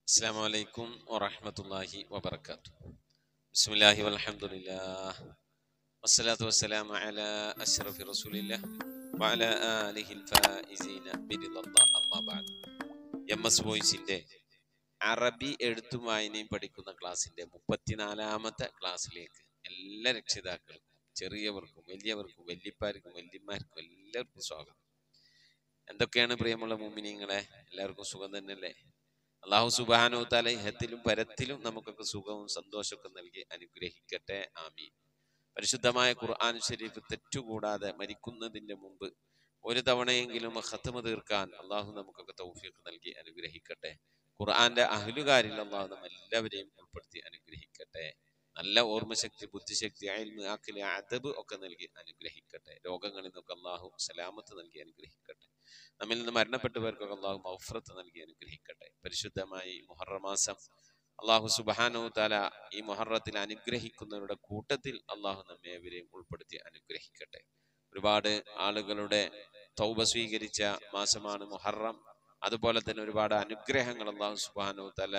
السلام عليكم ورحمة الله وبركاته بسم الله والحمد لله والصلاة والسلام على أشرف رسول الله وعلى آله الفائزين برضا الله أما بعد M S വോയിസിന്റെ അറബി എഴുത്തും വായനയും പഠിക്കുന്ന ക്ലാസ്സിന്റെ മുപ്പത്തിനാലാമത്തെ ക്ലാസ്സിലേക്ക് എല്ലാ രക്ഷിതാക്കൾക്കും ചെറിയവർക്കും വലിയവർക്കും വല്യപ്പാർക്കും വല്യമാർക്കും എല്ലാവർക്കും സ്വാഗതം എന്തൊക്കെയാണ് പ്രിയമുള്ള മുമിനിങ്ങളെ എല്ലാവർക്കും സുഖം തന്നെയല്ലേ അള്ളാഹു സുബാനോ തല ഇഹത്തിലും പരത്തിലും നമുക്കൊക്കെ സുഖവും സന്തോഷമൊക്കെ നൽകി അനുഗ്രഹിക്കട്ടെ ആമീൻ പരിശുദ്ധമായ ഖുർആൻ ഷരീഫ് തെറ്റുകൂടാതെ മരിക്കുന്നതിന്റെ മുമ്പ് ഒരു തവണയെങ്കിലും ഖത്തമ തീർക്കാൻ അള്ളാഹു നമുക്കൊക്കെ തൗഫീഖ് നൽകി അനുഗ്രഹിക്കട്ടെ ഖുർആന്റെ അഹ്ലുകാരിൽ അള്ളാഹു നമ്മ എല്ലാവരെയും ഉൾപ്പെടുത്തി അനുഗ്രഹിക്കട്ടെ നല്ല ഓർമ്മശക്തി ബുദ്ധിശക്തി അയൽമ് ആക്കല് അതബ് ഒക്കെ നൽകി അനുഗ്രഹിക്കട്ടെ രോഗങ്ങളിൽ നിന്നൊക്കെ അള്ളാഹു സലാമത്ത് നൽകി അനുഗ്രഹിക്കട്ടെ നമ്മിൽ നിന്ന് മരണപ്പെട്ടവർക്കൊക്കെ അള്ളാഹു മൗഫറത്ത് നൽകി അനുഗ്രഹിക്കട്ടെ പരിശുദ്ധമായി മുഹറമാസം അള്ളാഹു സുബാനോ താല ഈ മുഹറത്തിൽ അനുഗ്രഹിക്കുന്നവരുടെ കൂട്ടത്തിൽ അള്ളാഹു നമ്മെ അവരെയും ഉൾപ്പെടുത്തി അനുഗ്രഹിക്കട്ടെ ഒരുപാട് ആളുകളുടെ തൗബ സ്വീകരിച്ച മാസമാണ് മുഹറം അതുപോലെ തന്നെ ഒരുപാട് അനുഗ്രഹങ്ങൾ അള്ളാഹു സുബാനോ തല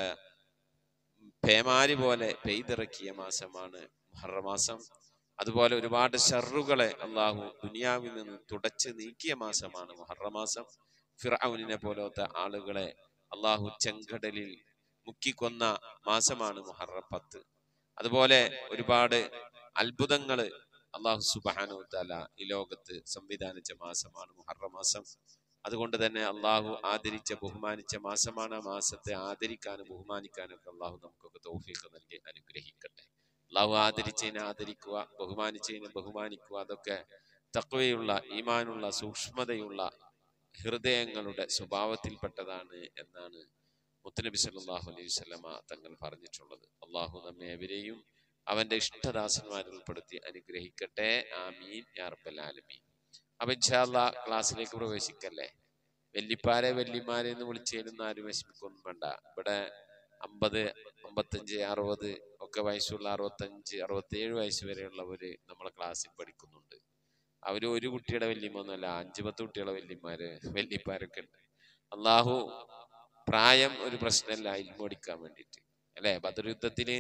പേമാരി പോലെ പെയ്തിറക്കിയ മാസമാണ് മുഹറമാസം അതുപോലെ ഒരുപാട് ഷറുകളെ അള്ളാഹു ദുനിയാവിൽ നിന്ന് തുടച്ച് നീക്കിയ മാസമാണ് മുഹറമാസം ഫിറൌനിനെ പോലത്തെ ആളുകളെ അള്ളാഹു ചെങ്കടലിൽ മുക്കിക്കൊന്ന മാസമാണ് മുഹറം പത്ത് അതുപോലെ ഒരുപാട് അത്ഭുതങ്ങള് അള്ളാഹു സുബാനു തല ഈ ലോകത്ത് സംവിധാനിച്ച മാസമാണ് മുഹറം മാസം അതുകൊണ്ട് തന്നെ അള്ളാഹു ആദരിച്ച ബഹുമാനിച്ച മാസമാണ് ആ മാസത്തെ ആദരിക്കാനും ബഹുമാനിക്കാനും ഒക്കെ അള്ളാഹു നമുക്കൊക്കെ തൗഫീഖ് നൽകി അനുഗ്രഹിക്കട്ടെ അള്ളാഹു ആദരിച്ചതിനെ ആദരിക്കുക ബഹുമാനിച്ചതിനെ ബഹുമാനിക്കുക അതൊക്കെ തക്വയുള്ള ഈമാനുള്ള സൂക്ഷ്മതയുള്ള ഹൃദയങ്ങളുടെ സ്വഭാവത്തിൽപ്പെട്ടതാണ് എന്നാണ് മുത്തനബി സല്ലല്ലാഹു അലൈഹി വസല്ലമ തങ്ങൾ പറഞ്ഞിട്ടുള്ളത് അള്ളാഹു നമ്മെ അവരെയും അവന്റെ ഇഷ്ടദാസന്മാരിൽ ഉൾപ്പെടുത്തി അനുഗ്രഹിക്കട്ടെ ആമീൻ യാ റബ്ബൽ ആലമീൻ അപ്പൊ ഇൻഷാല്ല ക്ലാസ്സിലേക്ക് പ്രവേശിക്കല്ലേ വെല്ലിപ്പാരെ വെല്ലിമാരെ എന്ന് വിളിച്ചതിനൊന്നും ആരും വിഷമിക്കൊന്നും വേണ്ട ഇവിടെ അമ്പത് അമ്പത്തഞ്ച് അറുപത് ഒക്കെ വയസ്സുള്ള അറുപത്തഞ്ച് അറുപത്തേഴ് വയസ്സ് വരെയുള്ളവര് നമ്മളെ ക്ലാസ്സിൽ പഠിക്കുന്നുണ്ട് അവര് ഒരു കുട്ടിയുടെ വല്യമ്മൊന്നുമല്ല അഞ്ചു പത്ത് കുട്ടികളെ വല്യമാര് വല്യപ്പാരൊക്കെ ഉണ്ട് അള്ളാഹു പ്രായം ഒരു പ്രശ്നമല്ല ഇൽമ പഠിക്കാൻ വേണ്ടിയിട്ട് അല്ലെ ബദർ യുദ്ധത്തിന്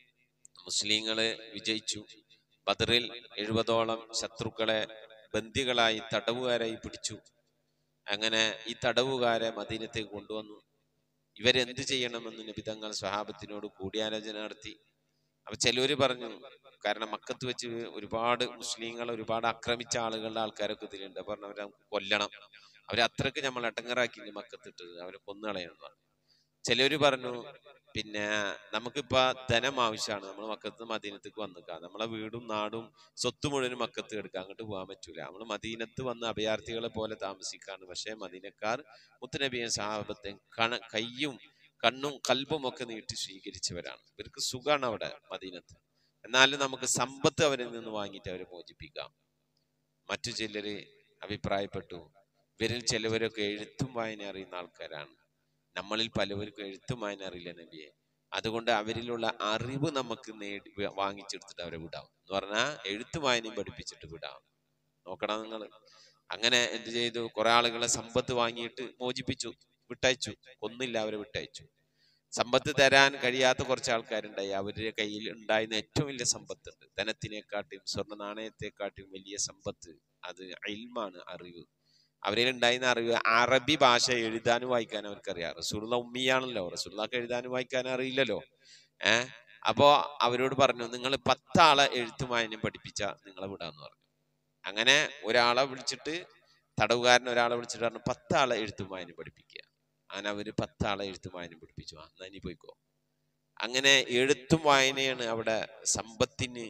മുസ്ലിങ്ങള് വിജയിച്ചു ബദറിൽ എഴുപതോളം ശത്രുക്കളെ ബന്ദികളായി തടവുകാരായി പിടിച്ചു അങ്ങനെ ഈ തടവുകാരെ മദീനത്തേക്ക് കൊണ്ടുവന്നു ഇവരെന്ത് ചെയ്യണമെന്ന് നിബിതങ്ങൾ സ്വഹാബത്തിനോട് കൂടിയാലോചന നടത്തി അപ്പൊ ചിലവര് പറഞ്ഞു കാരണം മക്കത്ത് വെച്ച് ഒരുപാട് മുസ്ലിങ്ങൾ ഒരുപാട് ആക്രമിച്ച ആളുകളുടെ ആൾക്കാരൊക്കെ ഇതിലുണ്ട് പറഞ്ഞു അവരെ നമുക്ക് കൊല്ലണം അവരെ അത്രക്ക് നമ്മൾ എട്ടങ്ങറാക്കി മക്കത്തിട്ട് അവരെ കൊന്നുകളയണം പറഞ്ഞു ചിലവര് പറഞ്ഞു പിന്നെ നമുക്കിപ്പോ ധനം ആവശ്യമാണ് നമ്മൾ മക്കത്ത് മദീനത്തേക്ക് വന്നിക്കാം നമ്മളെ വീടും നാടും സ്വത്ത് മുഴുവനും മക്കത്ത് എടുക്കാം അങ്ങോട്ട് പോകാൻ പറ്റൂല നമ്മൾ മദീനത്ത് വന്ന് അഭയാർത്ഥികളെ പോലെ താമസിക്കാണ് പക്ഷെ മദീനക്കാർ മുത്തനബിയും സാഹബത്തെ കണ കയ്യും കണ്ണും കൽബും ഒക്കെ നീട്ടി സ്വീകരിച്ചവരാണ് ഇവർക്ക് സുഖാണ് അവിടെ മദീനത്ത് എന്നാലും നമുക്ക് സമ്പത്ത് അവരിൽ നിന്ന് വാങ്ങിയിട്ട് അവരെ മോചിപ്പിക്കാം മറ്റു ചിലര് അഭിപ്രായപ്പെട്ടു ഇവരിൽ ചിലവരൊക്കെ എഴുത്തും വായന അറിയുന്ന ആൾക്കാരാണ് നമ്മളിൽ പലവർക്കും എഴുത്തും വായന അറിയില്ല നബിയെ അതുകൊണ്ട് അവരിലുള്ള അറിവ് നമുക്ക് നേടി വാങ്ങിച്ചെടുത്തിട്ട് അവരെ വിടാം എന്ന് പറഞ്ഞാൽ എഴുത്തും വായനയും പഠിപ്പിച്ചിട്ട് വിടാം നോക്കണം നിങ്ങൾ അങ്ങനെ എന്ത് ചെയ്തു കുറെ ആളുകളെ സമ്പത്ത് വാങ്ങിയിട്ട് മോചിപ്പിച്ചു വിട്ടയച്ചു കൊന്നില്ല അവരെ വിട്ടയച്ചു സമ്പത്ത് തരാൻ കഴിയാത്ത കുറച്ച് ആൾക്കാരുണ്ടായി അവരുടെ കയ്യിൽ ഉണ്ടായിരുന്ന ഏറ്റവും വലിയ സമ്പത്തുണ്ട് ധനത്തിനെക്കാട്ടിയും സ്വർണ്ണ നാണയത്തെക്കാട്ടിയും വലിയ സമ്പത്ത് അത് അയിൽമാണ് അറിവ് അവരിൽ ഉണ്ടായിരുന്ന അറിവ് അറബി ഭാഷ എഴുതാനും വായിക്കാനും അവർക്കറിയാം റസൂലുള്ള ഉമ്മിയാണല്ലോ റസൂള്ളക്ക് എഴുതാനും വായിക്കാനും അറിയില്ലല്ലോ ഏഹ് അപ്പോ അവരോട് പറഞ്ഞു നിങ്ങൾ പത്താളെ എഴുത്തും വായനയും പഠിപ്പിച്ച നിങ്ങളെ വിടാന്ന് പറഞ്ഞു അങ്ങനെ ഒരാളെ വിളിച്ചിട്ട് തടവുകാരൻ ഒരാളെ വിളിച്ചിട്ട് പറഞ്ഞു പത്താളെ എഴുത്തും വായനയും പഠിപ്പിക്കുക അങ്ങനെ അവര് പത്താളെ എഴുത്തും വായനയും പഠിപ്പിച്ചു ആ എന്നാ ഇനി പോയിക്കോ അങ്ങനെ എഴുത്തും വായനയാണ് അവിടെ സമ്പത്തിന്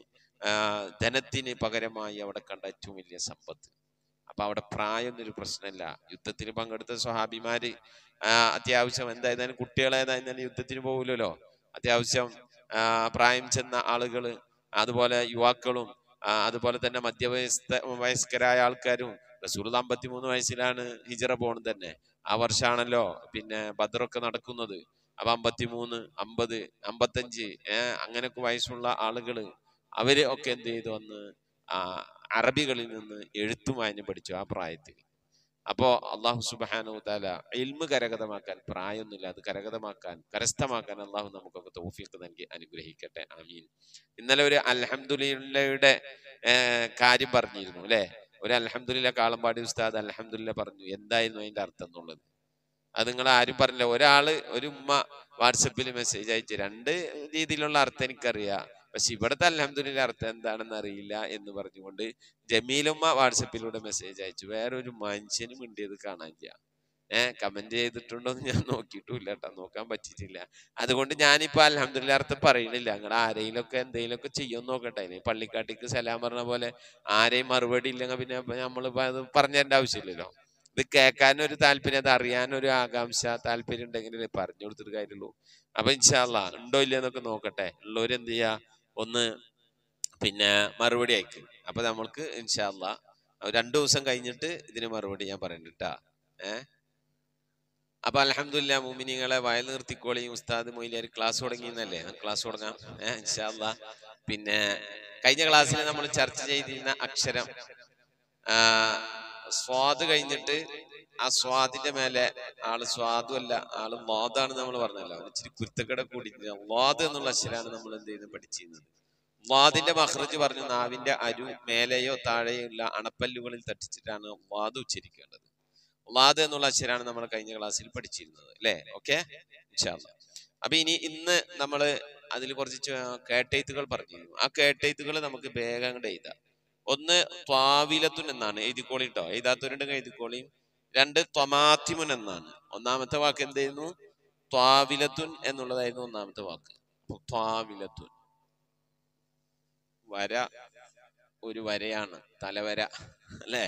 ധനത്തിന് പകരമായി അവിടെ കണ്ട ഏറ്റവും വലിയ സമ്പത്ത് അപ്പൊ അവിടെ പ്രായം എന്നൊരു പ്രശ്നമില്ല യുദ്ധത്തിന് പങ്കെടുത്ത സ്വഹാബിമാര് അത്യാവശ്യം എന്തായാലും കുട്ടികളേതായാലും യുദ്ധത്തിന് പോകില്ലല്ലോ അത്യാവശ്യം പ്രായം ചെന്ന ആളുകള് അതുപോലെ യുവാക്കളും അതുപോലെ തന്നെ മധ്യവയസ്ക വയസ്കരായ ആൾക്കാരും റസൂൽ അമ്പത്തിമൂന്ന് വയസ്സിലാണ് ഹിജറ പോണത് തന്നെ ആ വർഷാണല്ലോ പിന്നെ ബദറൊക്കെ നടക്കുന്നത് അപ്പൊ അമ്പത്തിമൂന്ന് അമ്പത് അമ്പത്തഞ്ച് ഏഹ് അങ്ങനെയൊക്കെ വയസ്സുള്ള ആളുകള് അവര് ഒക്കെ എന്ത് ചെയ്തു വന്ന് ആ അറബികളിൽ നിന്ന് എഴുത്തും വായന പഠിച്ചു ആ പ്രായത്തിൽ അപ്പോ അള്ളാഹു സുബാനു താല ഇൽമ് കരഗതമാക്കാൻ പ്രായമൊന്നുമില്ല അത് കരഗതമാക്കാൻ കരസ്ഥമാക്കാൻ അള്ളാഹു നമുക്കൊക്കെ തൗഫീഖ് നൽകി അനുഗ്രഹിക്കട്ടെ ആമീൻ ഇന്നലെ ഒരു അൽഹംദുലില്ലയുടെ കാര്യം പറഞ്ഞിരുന്നു അല്ലെ ഒരു അൽഹംദുലില്ല കാളമ്പാടി ഉസ്താദ് അൽഹംദുലില്ല പറഞ്ഞു എന്തായിരുന്നു അതിന്റെ അർത്ഥം എന്നുള്ളത് അത് നിങ്ങൾ ആരും പറഞ്ഞില്ല ഒരാള് ഒരു ഉമ്മ വാട്സപ്പിൽ മെസ്സേജ് അയച്ചു രണ്ട് രീതിയിലുള്ള അർത്ഥം എനിക്കറിയാം പക്ഷെ ഇവിടുത്തെ അൽഹംദുലില്ല അർത്ഥം എന്താണെന്ന് അറിയില്ല എന്ന് പറഞ്ഞുകൊണ്ട് ജമീലുമ്മ വാട്സപ്പിലൂടെ മെസ്സേജ് അയച്ചു വേറെ ഒരു മനുഷ്യനും മിണ്ടിയത് കാണാനില്ല ഏഹ് കമന്റ് ചെയ്തിട്ടുണ്ടോ എന്ന് ഞാൻ നോക്കിയിട്ടില്ല കേട്ടോ നോക്കാൻ പറ്റിയിട്ടില്ല അതുകൊണ്ട് ഞാനിപ്പോ അൽഹംദുലില്ല അർത്ഥം പറയണില്ല നിങ്ങൾ ആരെങ്കിലൊക്കെ എന്തെങ്കിലുമൊക്കെ ചെയ്യുമെന്ന് നോക്കട്ടെ ഇനി പള്ളിക്കാട്ടിക്ക് സലാം പറഞ്ഞ പോലെ ആരെയും മറുപടി ഇല്ലെങ്കിൽ പിന്നെ നമ്മൾ അത് പറഞ്ഞു തരേണ്ട ആവശ്യമില്ലല്ലോ ഇത് കേൾക്കാനൊരു താല്പര്യം അത് അറിയാനൊരു ആകാംക്ഷ താല്പര്യം ഉണ്ടെങ്കിൽ പറഞ്ഞു കൊടുത്തിട്ട് കാര്യമുള്ളൂ അപ്പൊ ഇൻഷാല്ല ഉണ്ടോ ഇല്ല എന്നൊക്കെ നോക്കട്ടെ ഉള്ളവർ എന്ത് ചെയ്യാ ഒന്ന് പിന്നെ മറുപടി അയക്കും അപ്പൊ നമ്മൾക്ക് ഇൻഷാല്ല രണ്ടു ദിവസം കഴിഞ്ഞിട്ട് ഇതിന് മറുപടി ഞാൻ പറയണ്ടിട്ടാ ഏ അപ്പൊ അലഹമില്ല മുമിനിങ്ങളെ വയൽ നിർത്തിക്കോളിയും ഉസ്താദ് മൊയിലാർ ക്ലാസ് തുടങ്ങിയെന്നല്ലേ ക്ലാസ് തുടങ്ങാം ഏഹ് ഇൻഷാല്ല പിന്നെ കഴിഞ്ഞ ക്ലാസ്സിൽ നമ്മൾ ചർച്ച ചെയ്തിരുന്ന അക്ഷരം ആ സ്വാദ് കഴിഞ്ഞിട്ട് ആ സ്വാദിന്റെ മേലെ ആള് സ്വാദും അല്ല ആള് വാദാണ് നമ്മൾ പറഞ്ഞല്ലോ അവന് ഇച്ചിരി കുരുത്തക്കട കൂടി വാദ് എന്നുള്ള അക്ഷരാണ് നമ്മൾ എന്ത് ചെയ്യുന്നത് പഠിച്ചിരുന്നത് വാദിന്റെ മഹ്റജ് പറഞ്ഞു നാവിന്റെ അരു മേലെയോ താഴെയോ ഉള്ള അണപ്പല്ലുകളിൽ തട്ടിച്ചിട്ടാണ് വാദ് ഉച്ചരിക്കേണ്ടത് വാദ് എന്നുള്ള അക്ഷരാണ് നമ്മൾ കഴിഞ്ഞ ക്ലാസ്സിൽ പഠിച്ചിരുന്നത് അല്ലേ ഓക്കെ അപ്പൊ ഇനി ഇന്ന് നമ്മൾ അതിൽ കുറച്ച് ചെ- കേട്ടെഴുത്തുകൾ പറഞ്ഞിരുന്നു ആ കേട്ടെഴുത്തുകൾ നമുക്ക് വേഗം അങ്ങോട്ട് എഴുതാം ഒന്ന് ത്വാവിലത്തുൻ എന്നാണ് എഴുതിക്കോളി കേട്ടോ എഴുതാത്തവരുണ്ടെങ്കിൽ എഴുതിക്കോളിയും രണ്ട് ത്വമാത്തിമുൻ എന്നാണ് ഒന്നാമത്തെ വാക്ക് എന്തായിരുന്നു ത്വാവിലത്തുൻ എന്നുള്ളതായിരുന്നു ഒന്നാമത്തെ വാക്ക് അപ്പൊ ത്വാവിലത്തുൻ വര ഒരു വരയാണ് തലവര അല്ലേ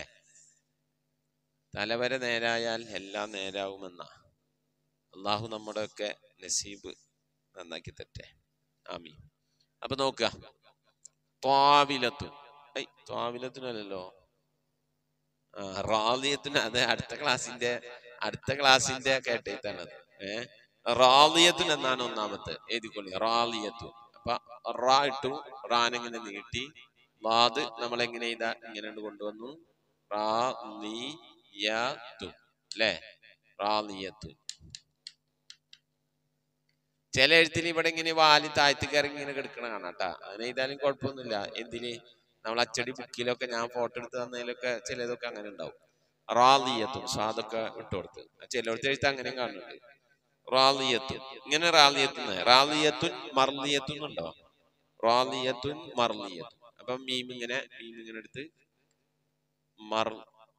തലവര നേരായാൽ എല്ലാം നേരാവുമെന്ന അള്ളാഹു നമ്മുടെയൊക്കെ നസീബ് നന്നാക്കി തട്ടെ ആമി അപ്പൊ നോക്കുക ത്വാവിലത്തുൻ ഐ ത്വാവിലത്തിനല്ലല്ലോ ആ റാലിയത്തിന് അത് അടുത്ത ക്ലാസ്സിന്റെ അടുത്ത ക്ലാസ്സിന്റെ കേട്ടേത്താണ് അത് ഏഹ് റാലിയത്തുൻ എന്നാണ് ഒന്നാമത്തെ എഴുതിക്കൊള്ളി റാലിയത്തുൻ അപ്പൊ റാ ഇട്ടു റാനെങ്ങനെ നീട്ടി വാത് നമ്മൾ എങ്ങനെ ചെയ്താ ഇങ്ങനെ കൊണ്ടുവന്നു റാലിയത്തു അല്ലേ റാലിയത്തു ചില എഴുത്തിൽ ഇവിടെ ഇങ്ങനെ വാലി താഴ്ത്തി കയറി ഇങ്ങനെ കിടക്കണ കാണാട്ടാ അങ്ങനെ ചെയ്താലും കുഴപ്പമൊന്നുമില്ല എന്തിന് നമ്മൾ അച്ചടി ബുക്കിലൊക്കെ ഞാൻ ഫോട്ടോ എടുത്ത് തന്നതിലൊക്കെ ചിലതൊക്കെ അങ്ങനെ ഉണ്ടാവും റാലിയത്തും സ്വാദൊക്കെ ഇട്ട് കൊടുത്ത് ചിലയിടത്ത് എഴുത്ത് അങ്ങനെയും കാണുന്നുണ്ട് റാലിയത്തുൻ ഇങ്ങനെ റാലിയത്തുൻ റാലിയത്തുൻ മർലിയത്തുൻ ഉണ്ടോ റാലിയത്തുൻ മർലിയത്തുൻ അപ്പം മീം ഇങ്ങനെ മീം ഇങ്ങനെ എടുത്ത് മർ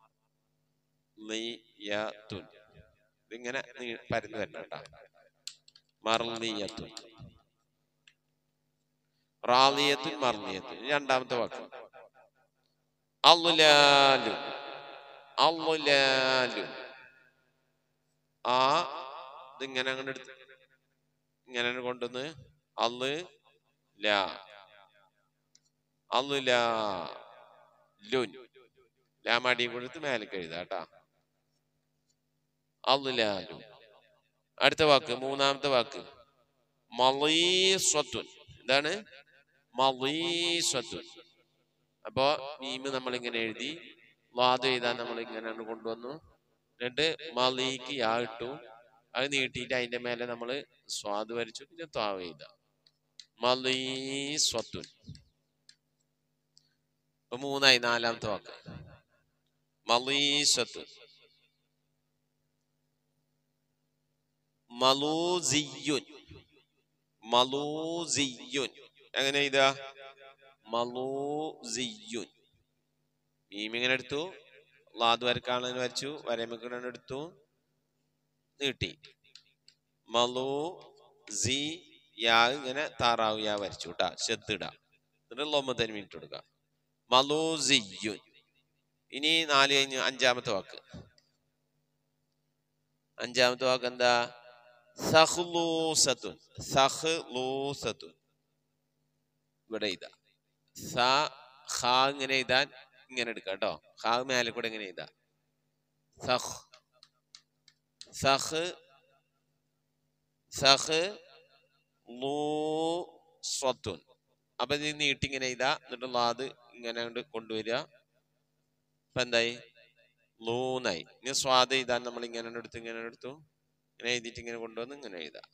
ലിയത്തുൻ ഇതിങ്ങനെ നീ- പരന്ന് വരണം കേട്ടോ മർലിയത്തുൻ റാലിയത്തുൻ മർലിയത്തുൻ ഇനി രണ്ടാമത്തെ വാക്ക് അള്ളുലാലു അള്ളുലാലു ആ ഇതിങ്ങനെ അങ്ങോട്ട് എടുത്ത് ഇങ്ങനെ കൊണ്ടുവന്ന് അള്ള് ലാ അള്ളു ലാ ലുൻ ലാമാടി കൊടുത്ത് മേലേക്ക് എഴുതാ കേട്ടാ അള്ളു ലാ ലുൻ അടുത്ത വാക്ക് മൂന്നാമത്തെ വാക്ക് മലീസ്വത്തുൻ എന്താണ് മലീസ്വത്തുൻ അപ്പോ മീമ് നമ്മൾ ഇങ്ങനെ എഴുതി വാദം എഴുതാൻ നമ്മൾ ഇങ്ങനെ കൊണ്ടുവന്നു എന്നിട്ട് മലീക്ക് യാ ഇട്ടു അത് നീട്ടിയിട്ട് അതിന്റെ മേലെ നമ്മൾ സ്വാദ് വരച്ചു പിന്നെ ത്വാവ് എഴുത മലീസ്വത്തുൻ ഇപ്പൊ മൂന്നായി നാലാമത്തെ വാക്ക് മലീസ്വത്തുൻ മലൂസിയുൻ മലൂസിയുൻ എങ്ങനെ ഇതാ മലൂസിയുൻ മീം ഇങ്ങനെ എടുത്തു ലാദ് വരക്കാളൻ വരച്ചു വരമിക്കണ എടുത്തു നീട്ടി മലൂ സി യാ ഇങ്ങനെ താറാവ് യാ വരച്ചു കേട്ടാ ശ്രദ്ധിട എന്നിട്ട് ലൊമ്പത്തന് മിനിറ്റ് കൊടുക്കുക മലൂസിയുൻ ഇനി നാല് കഴിഞ്ഞ് അഞ്ചാമത്തെ വാക്ക് അഞ്ചാമത്തെ വാക്ക് എന്താ സഹ്ലൂസത്തുൻ സഹ്ലൂസത്തുൻ ഇവിടെ ഇതാ സ ഖ ഇങ്ങനെ എഴുതാൻ ഇങ്ങനെ എടുക്കാം കേട്ടോ ഖ മേലെ കൂടെ ഇങ്ങനെ എഴുതാ സഹ് സഹ് സഹ് ലൂ സ്വത്തുൻ അപ്പൊ ഇത് നീട്ടി ഇങ്ങനെ എഴുതാ എന്നിട്ട് ലാദ് ഇങ്ങനെ കൊണ്ട് കൊണ്ടുവരിക ഇപ്പൊ എന്തായി ലൂന്നായി ഇനി സ്വാദ് എഴുതാൻ നമ്മൾ ഇങ്ങനെ എടുത്തു ഇങ്ങനെ എടുത്തു ഇങ്ങനെ എഴുതിയിട്ട് ഇങ്ങനെ കൊണ്ടുവന്ന് ഇങ്ങനെ എഴുതാം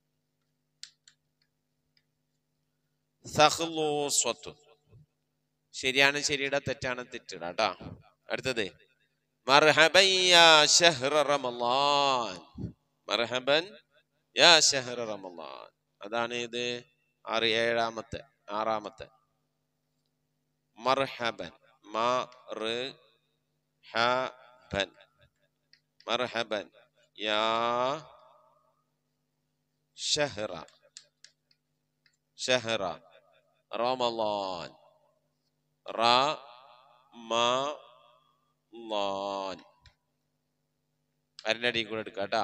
സഹ്ലൂസ്വത്തു ശരിയാണ് ശരിയുടെ തെറ്റാണ് തെറ്റിട കേട്ടാ അടുത്തത് മർഹബൻ യാ ഷഹ്റ റമളാൻ മർഹബൻ യാ ഷഹ്റ റമളാൻ അതാണ് ഇത് ആറ് ഏഴാമത്തെ ആറാമത്തെ മർഹബൻ മർഹബൻ മർഹബൻ യാ ഷഹ്റ ഷഹ്റ റമളാൻ റമളാൻ അതിന്റെ അടിയിൽ കൂടെ എടുക്കാം കേട്ടാ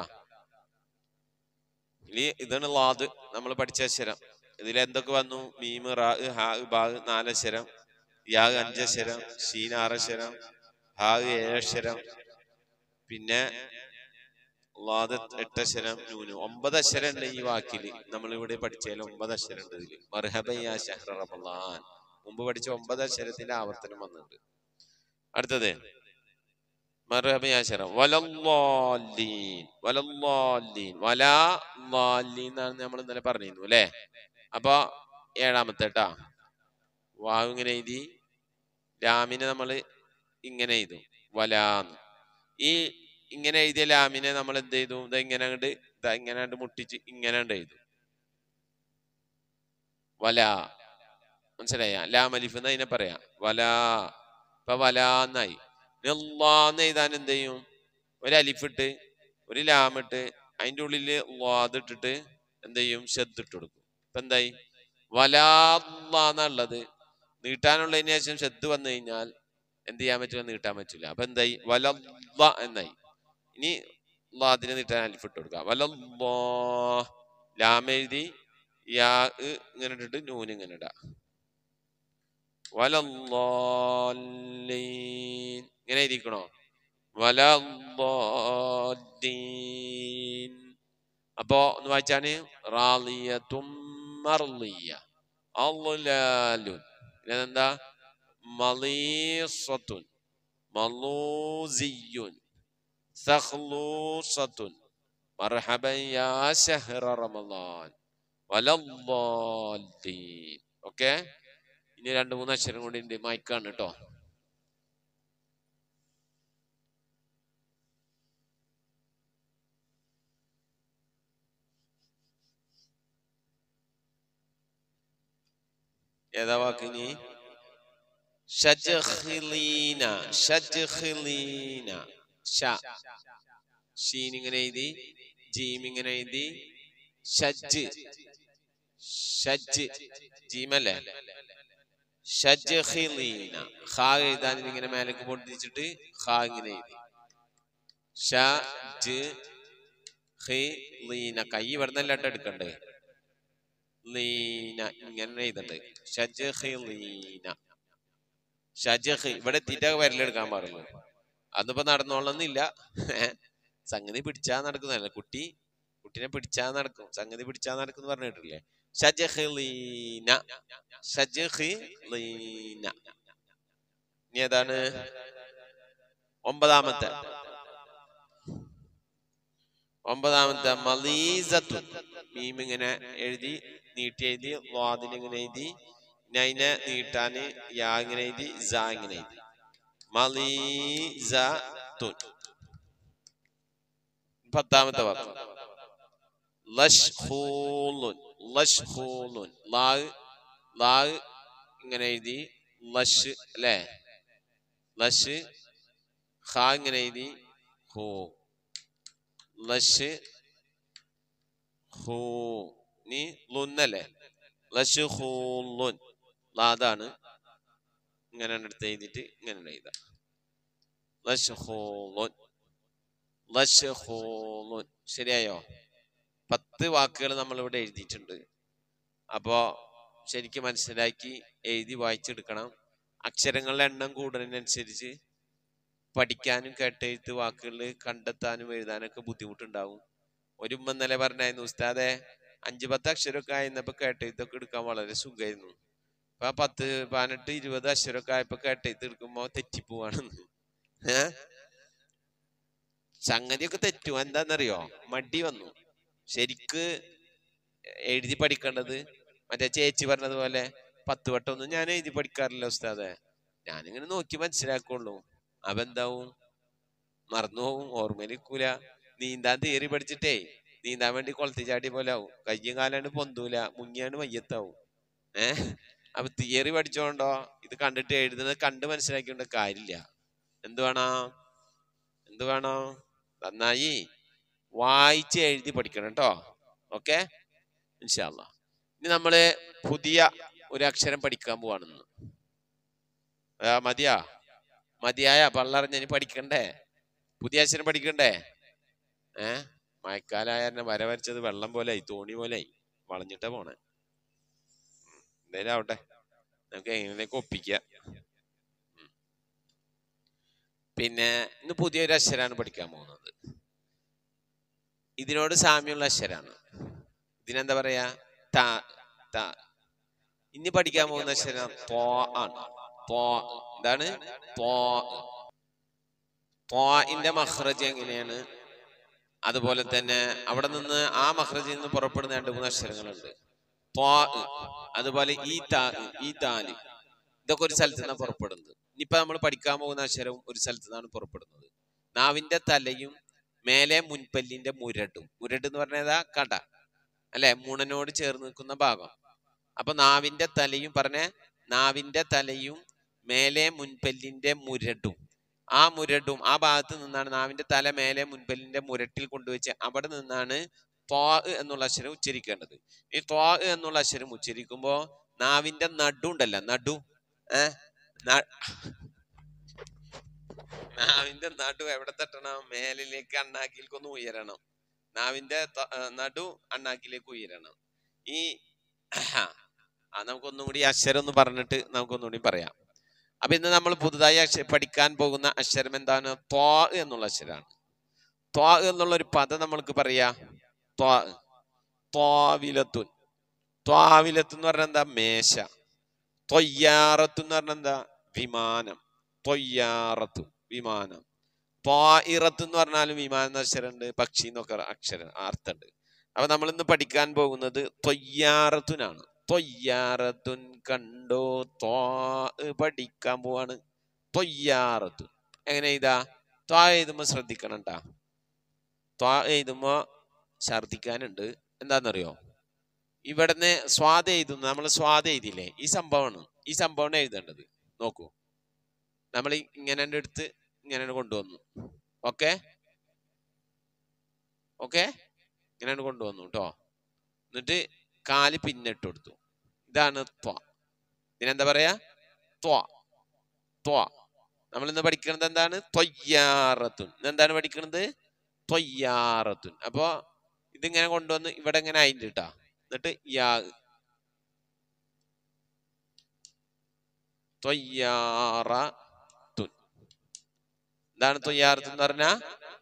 ഇനി ഇതാണ് ലാദ് നമ്മൾ പഠിച്ച അക്ഷരം ഇതിൽ എന്തൊക്കെ വന്നു മീമ് റാ ഹാ ബാ നാലക്ഷരം യാ അഞ്ചക്ഷരം ഷീൻ ആറക്ഷരം ഹാ ഏഴക്ഷരം പിന്നെ ലാദ് എട്ടക്ഷരം നൂന് ഒമ്പത് അക്ഷരം ഉണ്ട് ഈ വാക്കിൽ നമ്മൾ ഇവിടെ പഠിച്ചതിൽ ഒമ്പത് അക്ഷരം ഉണ്ട് ഇതിൽ മർഹബയ്യ ഷഹ്റ റമളാൻ മുമ്പ് പഠിച്ച ഒമ്പത് അക്ഷരത്തിന്റെ ആവർത്തനം വന്നിട്ടുണ്ട് അടുത്തത് മർഹബയ്യ അക്ഷരം വലല്ലാലീൻ വലല്ലാലീൻ വലാ ലാലീൻ എന്നാണ് നമ്മൾ ഇന്നലെ പറഞ്ഞിരുന്നു അല്ലേ അപ്പൊ ഏഴാമത്തെ ട്ടാ വാവ് ഇങ്ങനെ എഴുതി ലാമിനെ നമ്മൾ ഇങ്ങനെ എഴുതു വലാന്ന് ഈ ഇങ്ങനെ എഴുതിയ ലാമിനെ നമ്മൾ എന്ത് ചെയ്തു ഇത് ഇങ്ങനെ അങ്ങോട്ട് ഇതാ ഇങ്ങനെ അങ്ങോട്ട് മുട്ടിച്ച് ഇങ്ങനെ അങ്ങോട്ട് എഴുതു വല മനസ്സിലായ ലാം അലിഫ് എന്ന് അതിനെ പറയാ വല ഇപ്പൊ വല എന്നായി എന്ന് എഴുതാൻ എന്ത് ചെയ്യും ഒരു അലിഫിട്ട് ഒരു ലാമിട്ട് അതിൻ്റെ ഉള്ളില് ലാദ് ഇട്ടിട്ട് എന്ത് ചെയ്യും ഷെദ് ഇട്ട് കൊടുക്കും ഇപ്പൊ എന്തായി വലാന്നുള്ളത് നീട്ടാനുള്ളതിന് ശേഷം ഷെദ് വന്നു കഴിഞ്ഞാൽ എന്ത് ചെയ്യാൻ പറ്റില്ല നീട്ടാൻ പറ്റില്ല അപ്പൊ എന്തായി വല എന്നായി ഇനി ലാദിനെ നീട്ടാൻ അലിഫ് ഇട്ട് കൊടുക്കുക വല ലാം എഴുതി യാ ഇ ഇങ്ങനെ ഇട്ടിട്ട് നൂന് ഇങ്ങനെ ഇടാ വലല്ലാലീൻ ഇങ്ങനെ എഴുതിക്കണോ വലല്ലാലീൻ അപ്പോ ഒന്ന് വായിച്ചാണ് റാലിയത്തും മർലിയ അള്ളുലാലുൻ ഇതെന്താ മലീസത്തുൻ മലൂസിയുൻ സഖ്ലൂസത്തുൻ മർഹബൻ യാ ശഹ്റ റമളാൻ വലല്ലാലീൻ ഓക്കെ ഇനി രണ്ട് മൂന്ന് അക്ഷരം കൂടി ഉണ്ട് മയക്കാണ് കേട്ടോ ഏതാ വാക്കിനി ഷജ്ഖിലീന ഷജ്ഖിലീന ഷ ഷീൻ ഇങ്ങനെ എഴുതി ജീം ഇങ്ങനെ എഴുതി ഷജ്ജ് ഷജ്ജ് ജീമല്ലേ ഷജ്ഖിലീന ഖാ എഴുതാൻ ഇങ്ങനെ മേലേക്ക് പൊട്ടിച്ചിട്ട് ഖാ ഇങ്ങനെ എഴുതി ഷജ് ഖിലീന കൈ ഇവിടെ നിന്നല്ലാട്ട് എടുക്കണ്ടേ ലീന ഇങ്ങനെ എഴുതണ്ടേ ഷജ്ഖിലീന ഷജ്ഖ് ഇവിടെ തീറ്റ വരലെടുക്കാൻ പാടുള്ളൂ അതിപ്പോ നടന്നോളന്നില്ല സംഗതി പിടിച്ചാ നടക്കുന്നതല്ല കുട്ടി കുട്ടിനെ പിടിച്ചാ നടക്കും സംഗതി പിടിച്ചാ നടക്കും എന്ന് പറഞ്ഞിട്ടില്ലേ ഷജ്ഖിലീന ഷജ്ഖിലീന ഇനി ഏതാണ് ഒമ്പതാമത്തെ ഒമ്പതാമത്തെ മലീസത്തു മീം ഇങ്ങനെ എഴുതി നീട്ടി എഴുതി വാദിന് ഇങ്ങനെ എഴുതി നൈനെ നീട്ടാന് യാ ഇങ്ങനെ എഴുതി സ ഇങ്ങനെ എഴുതി മലീസത്തുൻ പത്താമത്തെ വാക്ക് ലഷ്ഖൂലുൻ ലഷ്ഖൂലുൻ ലാ ലാ ഇങ്ങനെ എഴുതി ലഷ് അല്ലേ ലഷ് ഖാ ഇങ്ങനെ എഴുതി ഹൂ ലഷ് ഹൂ നീ ലുന്നല്ലേ ലഷ് ഹൂലുൻ ലാദാണ് ഇങ്ങനെ എടുത്ത് എഴുതിയിട്ട് ഇങ്ങനെ എഴുതാം ലഷ് ഹൂലുൻ ലഷ് ഹൂലുൻ ശരിയായോ പത്ത് വാക്കുകൾ നമ്മൾ ഇവിടെ എഴുതിയിട്ടുണ്ട് അപ്പോ ശരിക്കും മനസ്സിലാക്കി എഴുതി വായിച്ചെടുക്കണം അക്ഷരങ്ങളുടെ എണ്ണം കൂടുന്നതിനനുസരിച്ച് പഠിക്കാനും കേട്ടെഴുത്ത് വാക്കുകൾ കണ്ടെത്താനും എഴുതാനൊക്കെ ബുദ്ധിമുട്ടുണ്ടാവും ഒരു ഉമ്മ ഇന്നലെ പറഞ്ഞായിരുന്നു ഉസ്താദെ അഞ്ച് പത്ത് അക്ഷരമൊക്കെ ആയിരുന്നപ്പോ കേട്ടെഴുത്തൊക്കെ എടുക്കാൻ വളരെ സുഖമായിരുന്നു ഇപ്പൊ ആ പത്ത് പതിനെട്ട് ഇരുപത് അക്ഷരമൊക്കെ ആയപ്പോ കേട്ടെഴുത്ത് എടുക്കുമ്പോ തെറ്റിപ്പോവാണെന്ന് ഏഹ് സംഗതിയൊക്കെ തെറ്റും എന്താന്നറിയോ മടി വന്നു ശരിക്ക് എഴുതി പഠിക്കേണ്ടത് മറ്റേ ചേച്ചി പറഞ്ഞതുപോലെ പത്ത് വട്ടമൊന്നും ഞാൻ എഴുതി പഠിക്കാറില്ല ഉസ്താദെ ഞാനിങ്ങനെ നോക്കി മനസ്സിലാക്കുള്ളൂ അപ്പൊ എന്താവും മറന്നു പോവും ഓർമ്മയിലിരിക്കൂല നീന്താൻ തീയറി പഠിച്ചിട്ടേ നീന്താൻ വേണ്ടി കൊളത്തി ചാടി പോലെ ആവും കയ്യും കാലാണ് പൊന്തൂല മുങ്ങിയാണ് മയ്യത്താവും ഏഹ് അപ്പൊ തിയറി പഠിച്ചോണ്ടോ ഇത് കണ്ടിട്ട് എഴുതുന്നത് കണ്ട് മനസ്സിലാക്കിയോണ്ട് കാര്യമില്ല എന്ത് വേണം എന്ത് വേണം നന്നായി വായിച്ച് എഴുതി പഠിക്കണം കേട്ടോ ഓക്കെ ഇൻഷാല്ല ഇനി നമ്മള് പുതിയ ഒരു അക്ഷരം പഠിക്കാൻ പോവാണെന്ന് ആ, മതിയാ മതിയായ പള്ളറിഞ്ഞ ഇനി പഠിക്കണ്ടേ പുതിയ അക്ഷരം പഠിക്കണ്ടേ ഏ മഴക്കാലായ തന്നെ വര വരച്ചത് വെള്ളം പോലെ ആയി തോണി പോലെ ആയി വളഞ്ഞിട്ടാ പോണേ എന്തായാലും ആവട്ടെ നമുക്ക് എങ്ങനെയൊക്കെ ഒപ്പിക്കാം ഉം. പിന്നെ ഇന്ന് പുതിയൊരു അക്ഷരാണ് പഠിക്കാൻ പോകുന്നത് ഇതിനോട് സാമ്യമുള്ള അക്ഷരാണ് ഇതിനെന്താ പറയാ ത ത ഇനി പഠിക്കാൻ പോകുന്ന അക്ഷരം തോ ആണ് തോ എന്താണ് തോ തോയിന്റെ മഹ്റജ് എങ്ങനെയാണ് അതുപോലെ തന്നെ അവിടെ നിന്ന് ആ മഹ്റജിൽ നിന്ന് പുറപ്പെടുന്ന രണ്ട് മൂന്ന് അക്ഷരങ്ങളുണ്ട് ത്വാ അതുപോലെ ഈ താ ഈ താല് ഇതൊക്കെ ഒരു സ്ഥലത്ത് നിന്നാണ് പുറപ്പെടുന്നത് ഇനിയിപ്പോ നമ്മൾ പഠിക്കാൻ പോകുന്ന അക്ഷരവും ഒരു സ്ഥലത്ത് നിന്നാണ് പുറപ്പെടുന്നത് നാവിന്റെ തലയും മേലെ മുൻപല്ലിന്റെ മുരടും മുരട് എന്ന് പറഞ്ഞാൽ കട അല്ലെ മുണനോട് ചേർന്ന് നിൽക്കുന്ന ഭാഗം അപ്പൊ നാവിന്റെ തലയും പറഞ്ഞ നാവിന്റെ തലയും മേലെ മുൻപല്ലിന്റെ മുരടും ആ മുരടും ആ ഭാഗത്ത് നിന്നാണ് നാവിന്റെ തല മേലെ മുൻപല്ലിന്റെ മുരട്ടിൽ കൊണ്ടുവച്ച് അവിടെ നിന്നാണ് ത്വാ എന്നുള്ള അക്ഷരം ഉച്ചരിക്കേണ്ടത് ഈ ത്വാ എന്നുള്ള അക്ഷരം ഉച്ചരിക്കുമ്പോ നാവിന്റെ നടു ഉണ്ടല്ലോ നടു ഏ ന- നാവിന്റെ നടു എവിടെ തട്ടണം മേലിലേക്ക് അണ്ണാക്കിലേക്കൊന്ന് ഉയരണം നാവിന്റെ ത- ഏ, നടു അണ്ണാക്കിലേക്ക് ഉയരണം ഈ ആ നമുക്കൊന്നും കൂടി ഈ അക്ഷരം ഒന്ന് പറഞ്ഞിട്ട് നമുക്കൊന്നും കൂടി പറയാം അപ്പൊ ഇന്ന് നമ്മൾ പുതുതായി അക്ഷ പഠിക്കാൻ പോകുന്ന അക്ഷരം എന്താണ് ത്വാ എന്നുള്ള അക്ഷരമാണ് ത്വാ എന്നുള്ള ഒരു പദം നമ്മൾക്ക് പറയാ ത്വാ ത്വാവിലത്തുൻ ത്വാവിലത്ത് എന്ന് പറഞ്ഞാൽ എന്താ മേശ തൊയ്യാറത്ത് എന്ന് പറഞ്ഞാൽ എന്താ വിമാനം തൊയ്യാറത്തു വിമാനം ത്വായിറത്ത് എന്ന് പറഞ്ഞാലും വിമാനം എന്ന അക്ഷരമുണ്ട് പക്ഷി എന്നൊക്കെ അക്ഷരം അർത്ഥമുണ്ട് അപ്പൊ നമ്മൾ ഇന്ന് പഠിക്കാൻ പോകുന്നത് തൊയ്യാറത്തുനാണ് തൊയ്യാറത്തുൻ കണ്ടോ ത്വാ പഠിക്കാൻ പോവാണ് തൊയ്യാറത്തുൻ എങ്ങനെ ഇതാ ത്വാ എഴുതുമ്പോ ശ്രദ്ധിക്കണം ട്ടാ ത്വാ എഴുതുമ്പോ ഛർദിക്കാനുണ്ട് എന്താണെന്നറിയോ ഇവിടുന്ന് സ്വാദ എഴുതുന്നു നമ്മൾ സ്വാദ എഴുതിയില്ലേ ഈ സംഭവമാണ് ഈ സംഭവമാണ് എഴുതേണ്ടത് നോക്കൂ നമ്മൾ ഇങ്ങനെ എടുത്ത് ഇങ്ങനെ കൊണ്ടുവന്നു ഓക്കെ ഓക്കെ ഇങ്ങനെ കൊണ്ടുവന്നു കേട്ടോ എന്നിട്ട് കാല് പിന്നിട്ട് കൊടുത്തു ഇതാണ് ത്വ ഇതിനെന്താ പറയാ ത്വ ത്വ നമ്മൾ ഇന്ന് പഠിക്കുന്നത് എന്താണ് തൊയ്യാറത്തുൻ എന്താണ് പഠിക്കുന്നത് തൊയ്യാറത്തുൻ അപ്പോ ഇതിങ്ങനെ കൊണ്ടുവന്ന് ഇവിടെ ഇങ്ങനെ ആയിട്ട് കേട്ടാ എന്നിട്ട് യാ തൊയ്യാറത്തുൻ എന്താണ് തൊയ്യാറത്തുൻ എന്ന് പറഞ്ഞാ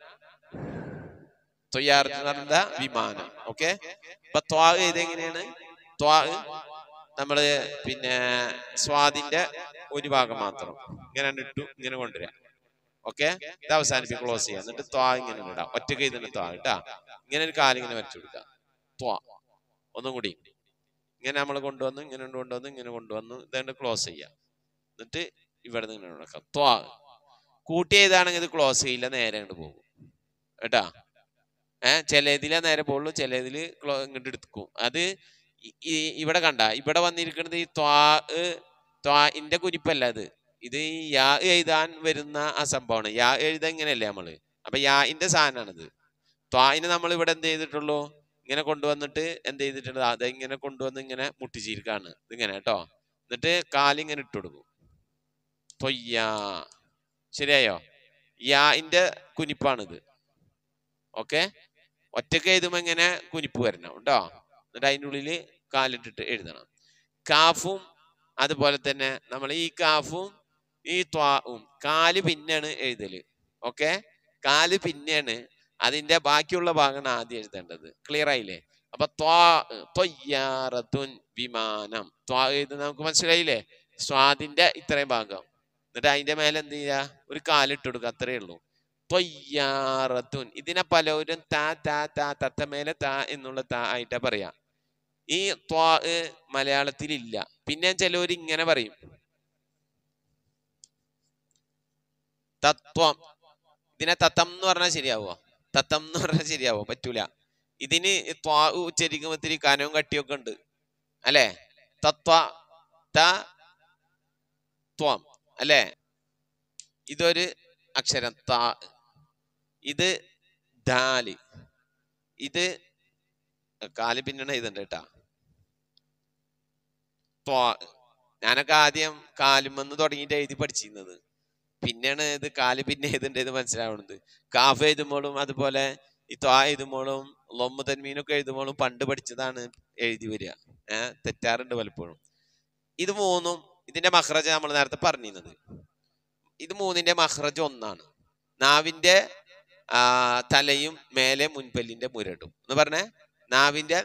തൊയ്യാറത്ത് എന്ന് പറഞ്ഞാ വിമാനം ഓക്കെ അപ്പൊ ത്വാ ഇതെങ്ങനെയാണ് ത്വാ നമ്മള് പിന്നെ സ്വാദിന്റെ ഒരു ഭാഗം മാത്രം ഇങ്ങനെ ഇട്ടു ഇങ്ങനെ കൊണ്ടുവരാം ഓക്കെ ഇത് അവസാനിപ്പിച്ച് ക്ലോസ് ചെയ്യാം എന്നിട്ട് ത്വാ ഇങ്ങനെ ഇടാം ഒറ്റക്ക് ഇതിന് ത്വാ കേട്ടാ ഇങ്ങനെ ഒരു കാലിങ്ങനെ വരച്ചു കൊടുക്കാം ത്വാ ഒന്നും കൂടി ഇങ്ങനെ നമ്മൾ കൊണ്ടുവന്നു ഇങ്ങനെ കൊണ്ടുവന്നു ഇങ്ങനെ കൊണ്ടുവന്നു ഇതാണ്ട് ക്ലോസ് ചെയ്യാം എന്നിട്ട് ഇവിടെ നിന്ന് ഇങ്ങനെ കൊടുക്കാം ത്വാ കൂട്ടി ചെയ്താണെങ്കിൽ ഇത് ക്ലോസ് ചെയ്യില്ല നേരെ അങ്ങോട്ട് പോകും കേട്ടാ ഏഹ് ചിലതിലെ നേരെ പോകുള്ളൂ ചിലതില് ക്ലോ ഇങ്ങോട്ട് എടുക്കും അത് ഇ- ഈ- ഇവിടെ കണ്ട ഇവിടെ വന്നിരിക്കുന്നത് ഈ ത്വാ ത്വാഇന്റെ കുരിപ്പല്ല അത് ഇത് ഈ യാ എഴുതാൻ വരുന്ന ആ സംഭവമാണ് യാ എഴുതാൻ ഇങ്ങനെയല്ലേ നമ്മള് അപ്പൊ യാഇന്റെ സാധനമാണിത് ത്വായിനെ നമ്മൾ ഇവിടെ എന്ത് ചെയ്തിട്ടുള്ളൂ ഇങ്ങനെ കൊണ്ടുവന്നിട്ട് എന്ത് ചെയ്തിട്ടുണ്ട് അത് ഇങ്ങനെ കൊണ്ടുവന്ന് ഇങ്ങനെ മുട്ടിച്ചിരിക്കാണ് ഇതിങ്ങനെ കേട്ടോ എന്നിട്ട് കാലിങ്ങനെ ഇട്ട് കൊടുക്കും തൊയ്യാ ശരിയായോ യാഇന്റെ കുനിപ്പാണിത് ഓക്കെ ഒറ്റക്ക് എഴുതുമ്പോ ഇങ്ങനെ കുനിപ്പ് വരണം കേട്ടോ എന്നിട്ട് അതിൻ്റെ ഉള്ളിൽ കാലിട്ടിട്ട് എഴുതണം കാഫും അതുപോലെ തന്നെ നമ്മൾ ഈ കാഫും ഈ ത്വാവും കാല് പിന്നെയാണ് എഴുതല് ഓക്കെ കാല് പിന്നെയാണ് അതിന്റെ ബാക്കിയുള്ള ഭാഗമാണ് ആദ്യം എഴുതേണ്ടത് ക്ലിയർ ആയില്ലേ അപ്പൊ ത്വാ ത്വയ്യാറത്തുൻ വിമാനം ത്വാ എഴുതുന്ന നമുക്ക് മനസ്സിലായില്ലേ സ്വാദിന്റെ ഇത്രയും ഭാഗം എന്നിട്ട് അതിന്റെ മേലെ എന്ത് ചെയ്യുക ഒരു കാലിട്ട് കൊടുക്കുക അത്രേ ഉള്ളൂ ത്വയ്യാറത്തുൻ ഇതിനെ പലരും താ താ താ തത്തമേലെ താ എന്നുള്ള താ ആയിട്ടാ പറയാ ഈ ത്വാ മലയാളത്തിൽ ഇല്ല പിന്നെ ചിലവർ ഇങ്ങനെ പറയും തത്വം ഇതിനെ തത്തം എന്ന് പറഞ്ഞാൽ ശരിയാവോ തത്തം എന്ന് പറഞ്ഞാൽ ശരിയാവോ പറ്റൂല ഇതിന് ത്വാ ഉച്ചരിക്കുമ്പോൾ ഇത്തിരി കനവും കട്ടിയൊക്കെ ഉണ്ട് അല്ലേ തത്വ ത ത്വം അല്ലേ ഇതൊരു അക്ഷരം ത ഇത് ദാല് ഇത് കാല് പിന്നണ ഇതുണ്ട് കേട്ടാ ത്വാ ഞാനൊക്കെ ആദ്യം കാലുമെന്ന് തുടങ്ങിയിട്ട് എഴുതി പഠിച്ചിരുന്നത് പിന്നെയാണ് ഇത് കാല് പിന്നെ ഏതുണ്ട് ഇത് മനസ്സിലാവുന്നത് കാഫ് എഴുതുമ്പോഴും അതുപോലെ ഈ ത്വാ എഴുതുമ്പോഴും ലൊമ്മ തന്മീനൊക്കെ എഴുതുമ്പോഴും പണ്ട് പഠിച്ചതാണ് എഴുതി വരിക ഏഹ് തെറ്റാറുണ്ട് പലപ്പോഴും ഇത് മൂന്നും ഇതിന്റെ മഹ്റജ് നമ്മൾ നേരത്തെ പറഞ്ഞിരുന്നത് ഇത് മൂന്നിന്റെ മഹ്റജ് ഒന്നാണ് നാവിന്റെ ആ, തലയും മേലെ മുൻപല്ലിന്റെ മുരടും എന്ന് പറഞ്ഞേ നാവിന്റെ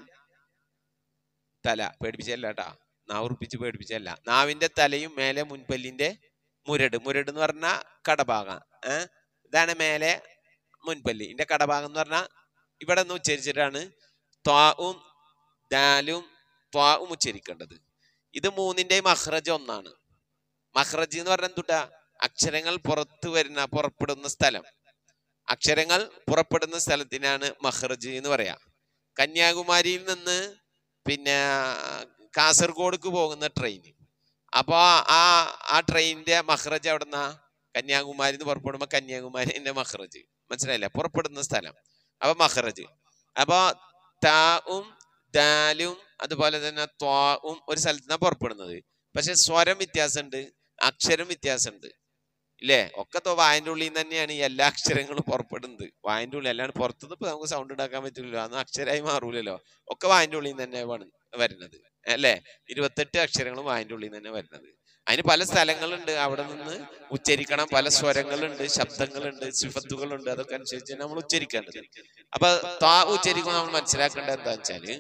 തല പേടിപ്പിച്ചല്ല കേട്ടാ നാവ് ഉറപ്പിച്ച് പേടിപ്പിച്ചല്ല നാവിന്റെ തലയും മേലെ മുൻപല്ലിന്റെ മുരട് മുരട് എന്ന് പറഞ്ഞാൽ കടഭാഗം ഏഹ് ഇതാണ് മേലെ മുൻപല്ലി ഇതിന്റെ കടഭാഗം എന്ന് പറഞ്ഞാൽ ഇവിടെ നിന്ന് ഉച്ചരിച്ചിട്ടാണ് ത്വാവും ദാലും ത്വാവും ഉച്ചരിക്കേണ്ടത് ഇത് മൂന്നിന്റെ മഹ്റജ് ഒന്നാണ് മഹ്റജ് എന്ന് പറഞ്ഞാൽ എന്തുട്ടാ അക്ഷരങ്ങൾ പുറത്തു വരുന്ന പുറപ്പെടുന്ന സ്ഥലം അക്ഷരങ്ങൾ പുറപ്പെടുന്ന സ്ഥലത്തിനാണ് മഹ്റജ് എന്ന് പറയാ കന്യാകുമാരിയിൽ നിന്ന് പിന്നെ കാസർഗോഡ്ക്ക് പോകുന്ന ട്രെയിൻ അപ്പൊ ആ ആ ട്രെയിനിന്റെ മഹ്റജ് എവിടുന്ന കന്യാകുമാരി എന്ന് പുറപ്പെടുമ്പോ കന്യാകുമാരിന്റെ മഹ്റജ് മനസ്സിലായില്ലേ പുറപ്പെടുന്ന സ്ഥലം അപ്പൊ മഹ്റജ് അപ്പൊ താവും ദാലും അതുപോലെ തന്നെ ത്വാവും ഒരു സ്ഥലത്ത് നിന്നാണ് പുറപ്പെടുന്നത് പക്ഷെ സ്വരം വ്യത്യാസമുണ്ട് അക്ഷരം വ്യത്യാസമുണ്ട് ഇല്ലേ ഒക്കെ തോ വായന്റെ ഉള്ളിൽ നിന്ന് തന്നെയാണ് ഈ എല്ലാ അക്ഷരങ്ങളും പുറപ്പെടുന്നത് വായന്റെ ഉള്ളിൽ അല്ലാണ്ട് പുറത്തുനിന്ന് ഇപ്പൊ നമുക്ക് സൗണ്ട് ഉണ്ടാക്കാൻ പറ്റില്ലല്ലോ അന്ന് അക്ഷരമായി മാറൂലല്ലോ ഒക്കെ വായന്റെ ഉള്ളിൽ നിന്ന് തന്നെ വണ് വരുന്നത് അല്ലേ ഇരുപത്തെട്ട് അക്ഷരങ്ങളും വായന്റെ ഉള്ളിൽ നിന്ന് തന്നെ വരുന്നത് അതിന് പല സ്ഥലങ്ങളുണ്ട് അവിടെ നിന്ന് ഉച്ചരിക്കണം പല സ്വരങ്ങളുണ്ട് ശബ്ദങ്ങളുണ്ട് സിഫത്തുകളുണ്ട് അതൊക്കെ അനുസരിച്ച് നമ്മൾ ഉച്ചരിക്കേണ്ടത് അപ്പൊ താ ഉച്ചരിക്കുമ്പോൾ നമ്മൾ മനസ്സിലാക്കേണ്ടത് എന്താ വെച്ചാല്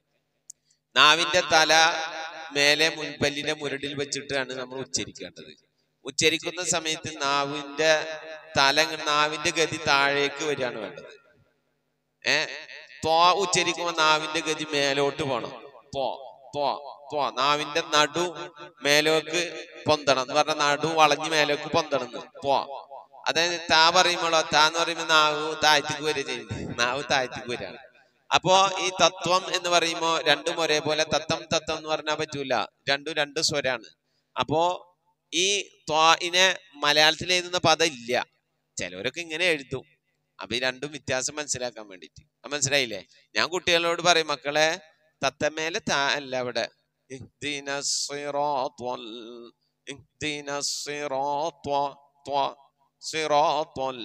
നാവിന്റെ തല മേലെ മുൻപല്ലിന്റെ മുരടിൽ വെച്ചിട്ടാണ് നമ്മൾ ഉച്ചരിക്കേണ്ടത് ഉച്ചരിക്കുന്ന സമയത്ത് നാവിന്റെ തല ഇങ്ങ് നാവിന്റെ ഗതി താഴേക്ക് വരികയാണ് വേണ്ടത് ഏ ത്വ ഉച്ചരിക്കുമ്പോ നാവിന്റെ ഗതി മേലോട്ട് പോണം ത്വ ത്വ ത്വ നാവിന്റെ നടു മേലോക്ക് പൊന്തണം എന്ന് പറഞ്ഞ നടു വളഞ്ഞ് മേലോക്ക് പൊന്തണം എന്ന്. ത്വ അതായത് താ പറയുമ്പോഴോ താ എന്ന് പറയുമ്പോ നാവ് താഴ്ത്തിക്ക് വരിക ചെയ്യുന്നത് നാവ് താഴ്ത്തിക്ക് വരികയാണ് അപ്പോ ഈ തത്വം എന്ന് പറയുമ്പോ രണ്ടും ഒരേപോലെ തത്തം തത്വം എന്ന് പറഞ്ഞാൽ പറ്റൂല രണ്ടും രണ്ട് സ്വരാണ് അപ്പോ ഈ ത്വാഇനെ മലയാളത്തിൽ എഴുതുന്ന പദം ഇല്ല ചിലവരൊക്കെ ഇങ്ങനെ എഴുതും അപ്പൊ ഈ രണ്ടും വ്യത്യാസം മനസ്സിലാക്കാൻ വേണ്ടിട്ട് അത് മനസ്സിലായില്ലേ ഞാൻ കുട്ടികളോട് പറയും മക്കളെ തത്തമേലെ താ അല്ല അവിടെ ഇഹ്ദിന സിറാത്വൽ ഇഹ്ദിന സിറാത്വ ത്വ സിറാത്വൽ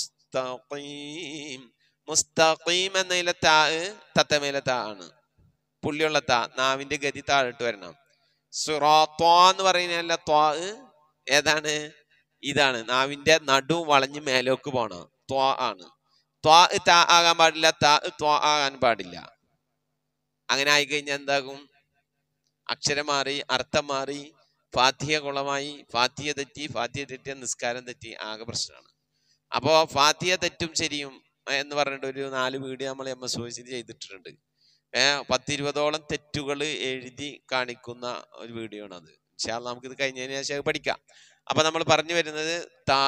മുസ്തഖീം മുസ്തഖീം എന്നതിലെ താ തത്തമേലെ താ ആണ് പുള്ളിയുള്ള താ നാവിന്റെ ഗതി താഴോട്ട് വരണം സിറാത്വ എന്ന് പറയുന്നതല്ല ത്വാ ഏതാണ് ഇതാണ് നാവിന്റെ നടു വളഞ്ഞ് മേലോക്ക് പോണം ത്വാ ആണ് ത്വാ താ ആകാൻ പാടില്ല താ ത്വാ ആകാൻ പാടില്ല അങ്ങനെ ആയിക്കഴിഞ്ഞാൽ എന്താകും അക്ഷരം മാറി അർത്ഥം മാറി ഫാത്തിയ കുളമായി ഫാത്തിയ തെറ്റി ഫാത്തിയ തെറ്റിയ നിസ്കാരം തെറ്റി ആകെ പ്രശ്നമാണ് അപ്പോ ഫാത്തിയ തെറ്റും ശരിയും ഏ, എന്ന് പറഞ്ഞിട്ട് ഒരു നാല് വീഡിയോ നമ്മൾ എം എസ് വോയിസിൽ ചെയ്തിട്ടുണ്ട് ഏഹ് പത്തിരുപതോളം തെറ്റുകൾ എഴുതി കാണിക്കുന്ന ഒരു വീഡിയോ ആണ് അത് പക്ഷേ നമുക്കിത് കഴിഞ്ഞതിന് ശേഷം അത് പഠിക്കാം അപ്പൊ നമ്മൾ പറഞ്ഞു വരുന്നത് താ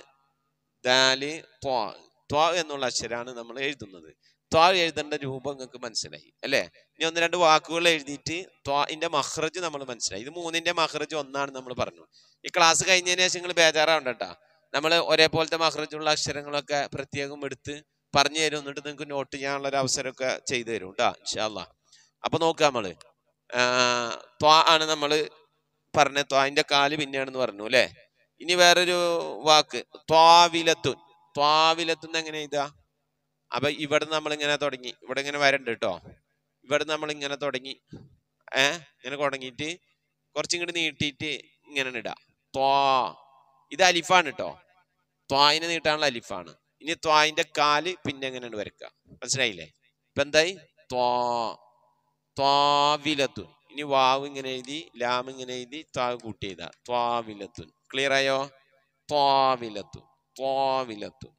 ദാല് ത്വാ ത്വാ എന്നുള്ള അക്ഷരാണ് നമ്മൾ എഴുതുന്നത് ത്വാ എഴുതേണ്ട രൂപം നിങ്ങൾക്ക് മനസ്സിലായി അല്ലേ ഇനി ഒന്ന് രണ്ട് വാക്കുകൾ എഴുതിയിട്ട് ത്വാഇന്റെ മഹ്റജ് നമ്മൾ മനസ്സിലായി ഇത് മൂന്നിന്റെ മഹ്റജ് ഒന്നാണ് നമ്മൾ പറഞ്ഞു ഈ ക്ലാസ് കഴിഞ്ഞതിന് ശേഷം നിങ്ങൾ ബേജാറാവണ്ട കേട്ടാ നമ്മൾ ഒരേപോലത്തെ മഹ്റജുള്ള അക്ഷരങ്ങളൊക്കെ പ്രത്യേകം എടുത്ത് പറഞ്ഞു തരും എന്നിട്ട് നിങ്ങൾക്ക് നോട്ട് ചെയ്യാനുള്ള ഒരു അവസരമൊക്കെ ചെയ്തു തരും കേട്ടോ ഇൻഷാല്ല അപ്പൊ നോക്കാം നമ്മള് ആഹ് ത്വാ ആണ് നമ്മൾ പറഞ്ഞ ത്വാന്റെ കാല് പിന്നെയാണെന്ന് പറഞ്ഞു അല്ലെ ഇനി വേറൊരു വാക്ക് ത്വാവിലത്തുൻ ത്വാവിലത്തുൻ എങ്ങനെ ഇതാ അപ്പൊ ഇവിടെ നമ്മൾ ഇങ്ങനെ തുടങ്ങി ഇവിടെ ഇങ്ങനെ വരണ്ട് കേട്ടോ ഇവിടെ നമ്മൾ ഇങ്ങനെ തുടങ്ങി ഏ ഇങ്ങനെ തുടങ്ങിയിട്ട് കുറച്ചും കൂടി നീട്ടിയിട്ട് ഇങ്ങനെ ഇടാം ത്വാ ഇത് അലിഫാണ് കേട്ടോ ത്വായിനെ നീട്ടാനുള്ള അലിഫാണ് ഇനി ത്വായിന്റെ കാല് പിന്നെ എങ്ങനെയാണ് വരക്കുക മനസ്സിലായില്ലേ ഇപ്പൊ എന്തായി ത്വാ ത്വാവിലത്തുൻ ഇനി വാവ് ഇങ്ങനെ എഴുതി ലാം ഇങ്ങനെ എഴുതി ത്വാവ് കൂട്ടി എഴുതാ ത്വാവിലത്തുൻ ക്ലിയർ ആയോ ത്വാവിലത്തുൻ ത്വാവിലത്തുൻ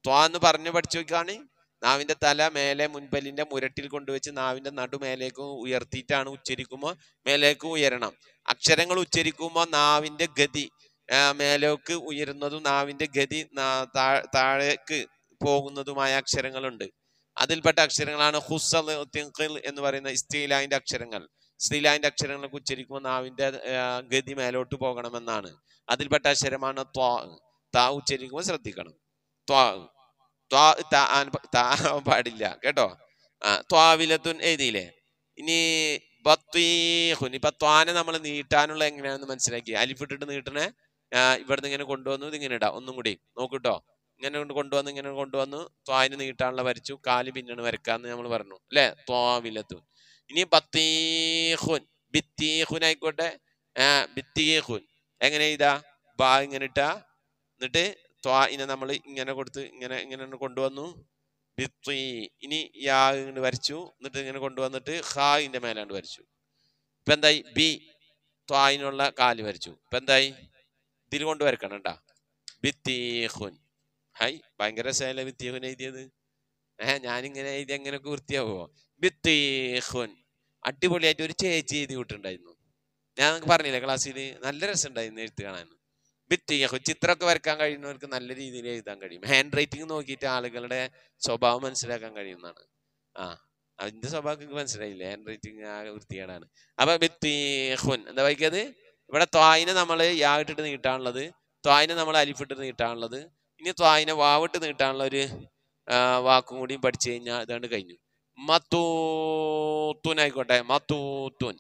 ത്വാ എന്ന് പറഞ്ഞു പഠിച്ചു നോക്കാണ് നാവിന്റെ തല മേലെ മുൻപല്ലിന്റെ മുരട്ടിൽ കൊണ്ടുവച്ച് നാവിന്റെ നടു മേലേക്ക് ഉയർത്തിയിട്ടാണ് ഉച്ചരിക്കുമ്പോൾ മേലേക്ക് ഉയരണം അക്ഷരങ്ങൾ ഉച്ചരിക്കുമ്പോൾ നാവിന്റെ ഗതി ആ, മേലേക്ക് ഉയരുന്നതും നാവിന്റെ ഗതി നാ- താ- താഴേക്ക് പോകുന്നതുമായ അക്ഷരങ്ങളുണ്ട് അതിൽപ്പെട്ട അക്ഷരങ്ങളാണ് ഹുസൽ തിങ്കിൾ എന്ന് പറയുന്ന ഇസ്തീലായിന്റെ അക്ഷരങ്ങൾ ഇസ്തീലായിന്റെ അക്ഷരങ്ങളൊക്കെ ഉച്ചരിക്കുമ്പോൾ നാവിന്റെ ആ, ഗതി മേലോട്ട് പോകണമെന്നാണ് അതിൽപ്പെട്ട അക്ഷരമാണ് ത്വാ താ ഉച്ചരിക്കുമ്പോൾ ശ്രദ്ധിക്കണം ത്വാ ത്വാ താ ആൻ പ- താ ആവാൻ പാടില്ല കേട്ടോ ആ ത്വാവിലത്തുൻ എഴുതിയില്ലേ ഇനി ബത്തീഹുൻ ഇപ്പൊ ത്വാനെ നമ്മൾ നീട്ടാനുള്ള എങ്ങനെയാണെന്ന് മനസ്സിലാക്കി അലിഫിട്ടിട്ട് നീട്ടണേ ആ, ഇവിടുന്ന് ഇങ്ങനെ കൊണ്ടുവന്നു ഇത് ഇങ്ങനെ ഇടാം ഒന്നും കൂടി നോക്കൂട്ടോ ഇങ്ങനെ കൊണ്ട് കൊണ്ടുവന്ന് ഇങ്ങനെ കൊണ്ടുവന്നു ത്വാന് നീട്ടാനുള്ള വരച്ചു കാല് പിന്നാണ് വരക്കാന്ന് നമ്മൾ പറഞ്ഞു അല്ലെ ത്വാവിലത്തുൻ ഇനി ബത്തീഹുൻ ബിത്തീഹുൻ ആയിക്കോട്ടെ ആ, ബിത്തീഹുൻ എങ്ങനെ ഇതാ ബാ ഇങ്ങനെ ഇട്ടാ എന്നിട്ട് ത്വാഇനെ നമ്മൾ ഇങ്ങനെ കൊടുത്ത് ഇങ്ങനെ ഇങ്ങനെ ഒന്ന് കൊണ്ടുവന്നു ബിത്തി ഇനി യാ ഇങ്ങനെ വരച്ചു എന്നിട്ട് ഇങ്ങനെ കൊണ്ടുവന്നിട്ട് ഹായിന്റെ മേലാണ്ട് വരച്ചു ഇപ്പൊ എന്തായി ബി ത്വായിനുള്ള കാല് വരച്ചു ഇപ്പൊ എന്തായി ഇതിൽ കൊണ്ട് വരക്കണം കേട്ടാ ബിത്തീഹുൻ ഹൈ ഭയങ്കര ശൈല ബിത്തീഹുൻ എഴുതിയത് ഏഹ് ഞാനിങ്ങനെ എഴുതി അങ്ങനെയൊക്കെ വൃത്തിയാവോ ബിത്തീഹുൻ അടിപൊളിയായിട്ട് ഒരു ചേച്ചി എഴുതി വിട്ടിട്ടുണ്ടായിരുന്നു ഞാൻ നിങ്ങൾക്ക് പറഞ്ഞില്ലേ ക്ലാസ്സിൽ നല്ല രസമുണ്ടായിരുന്നു എഴുത്ത് കാണാൻ ബിത്തീഹു ചിത്രമൊക്കെ വരക്കാൻ കഴിയുന്നവർക്ക് നല്ല രീതിയിൽ എഴുതാൻ കഴിയും ഹാൻഡ് റൈറ്റിംഗ് നോക്കിയിട്ട് ആളുകളുടെ സ്വഭാവം മനസ്സിലാക്കാൻ കഴിയുന്നതാണ് ആ അതിന്റെ സ്വഭാവം നിങ്ങൾക്ക് മനസ്സിലായില്ലേ ഹാൻഡ് റൈറ്റിംഗ് ആ വൃത്തികേടാണ് അപ്പൊ ബിത്തീഹുൻ എന്താ വായിക്കത് ഇവിടെ ത്വായിനെ നമ്മൾ യാ ഇട്ടിട്ട് നീട്ടാനുള്ളത് ത്വായിനെ നമ്മൾ അലിഫിട്ട് നീട്ടാനുള്ളത് ഇനി ത്വായിനെ വാവിട്ട് നീട്ടാനുള്ള ഒരു ആ, വാക്കും കൂടിയും പഠിച്ചു കഴിഞ്ഞാൽ ഇതാണ്ട് കഴിഞ്ഞു മത്തൂത്തുൻ ആയിക്കോട്ടെ മത്തൂത്തുൻ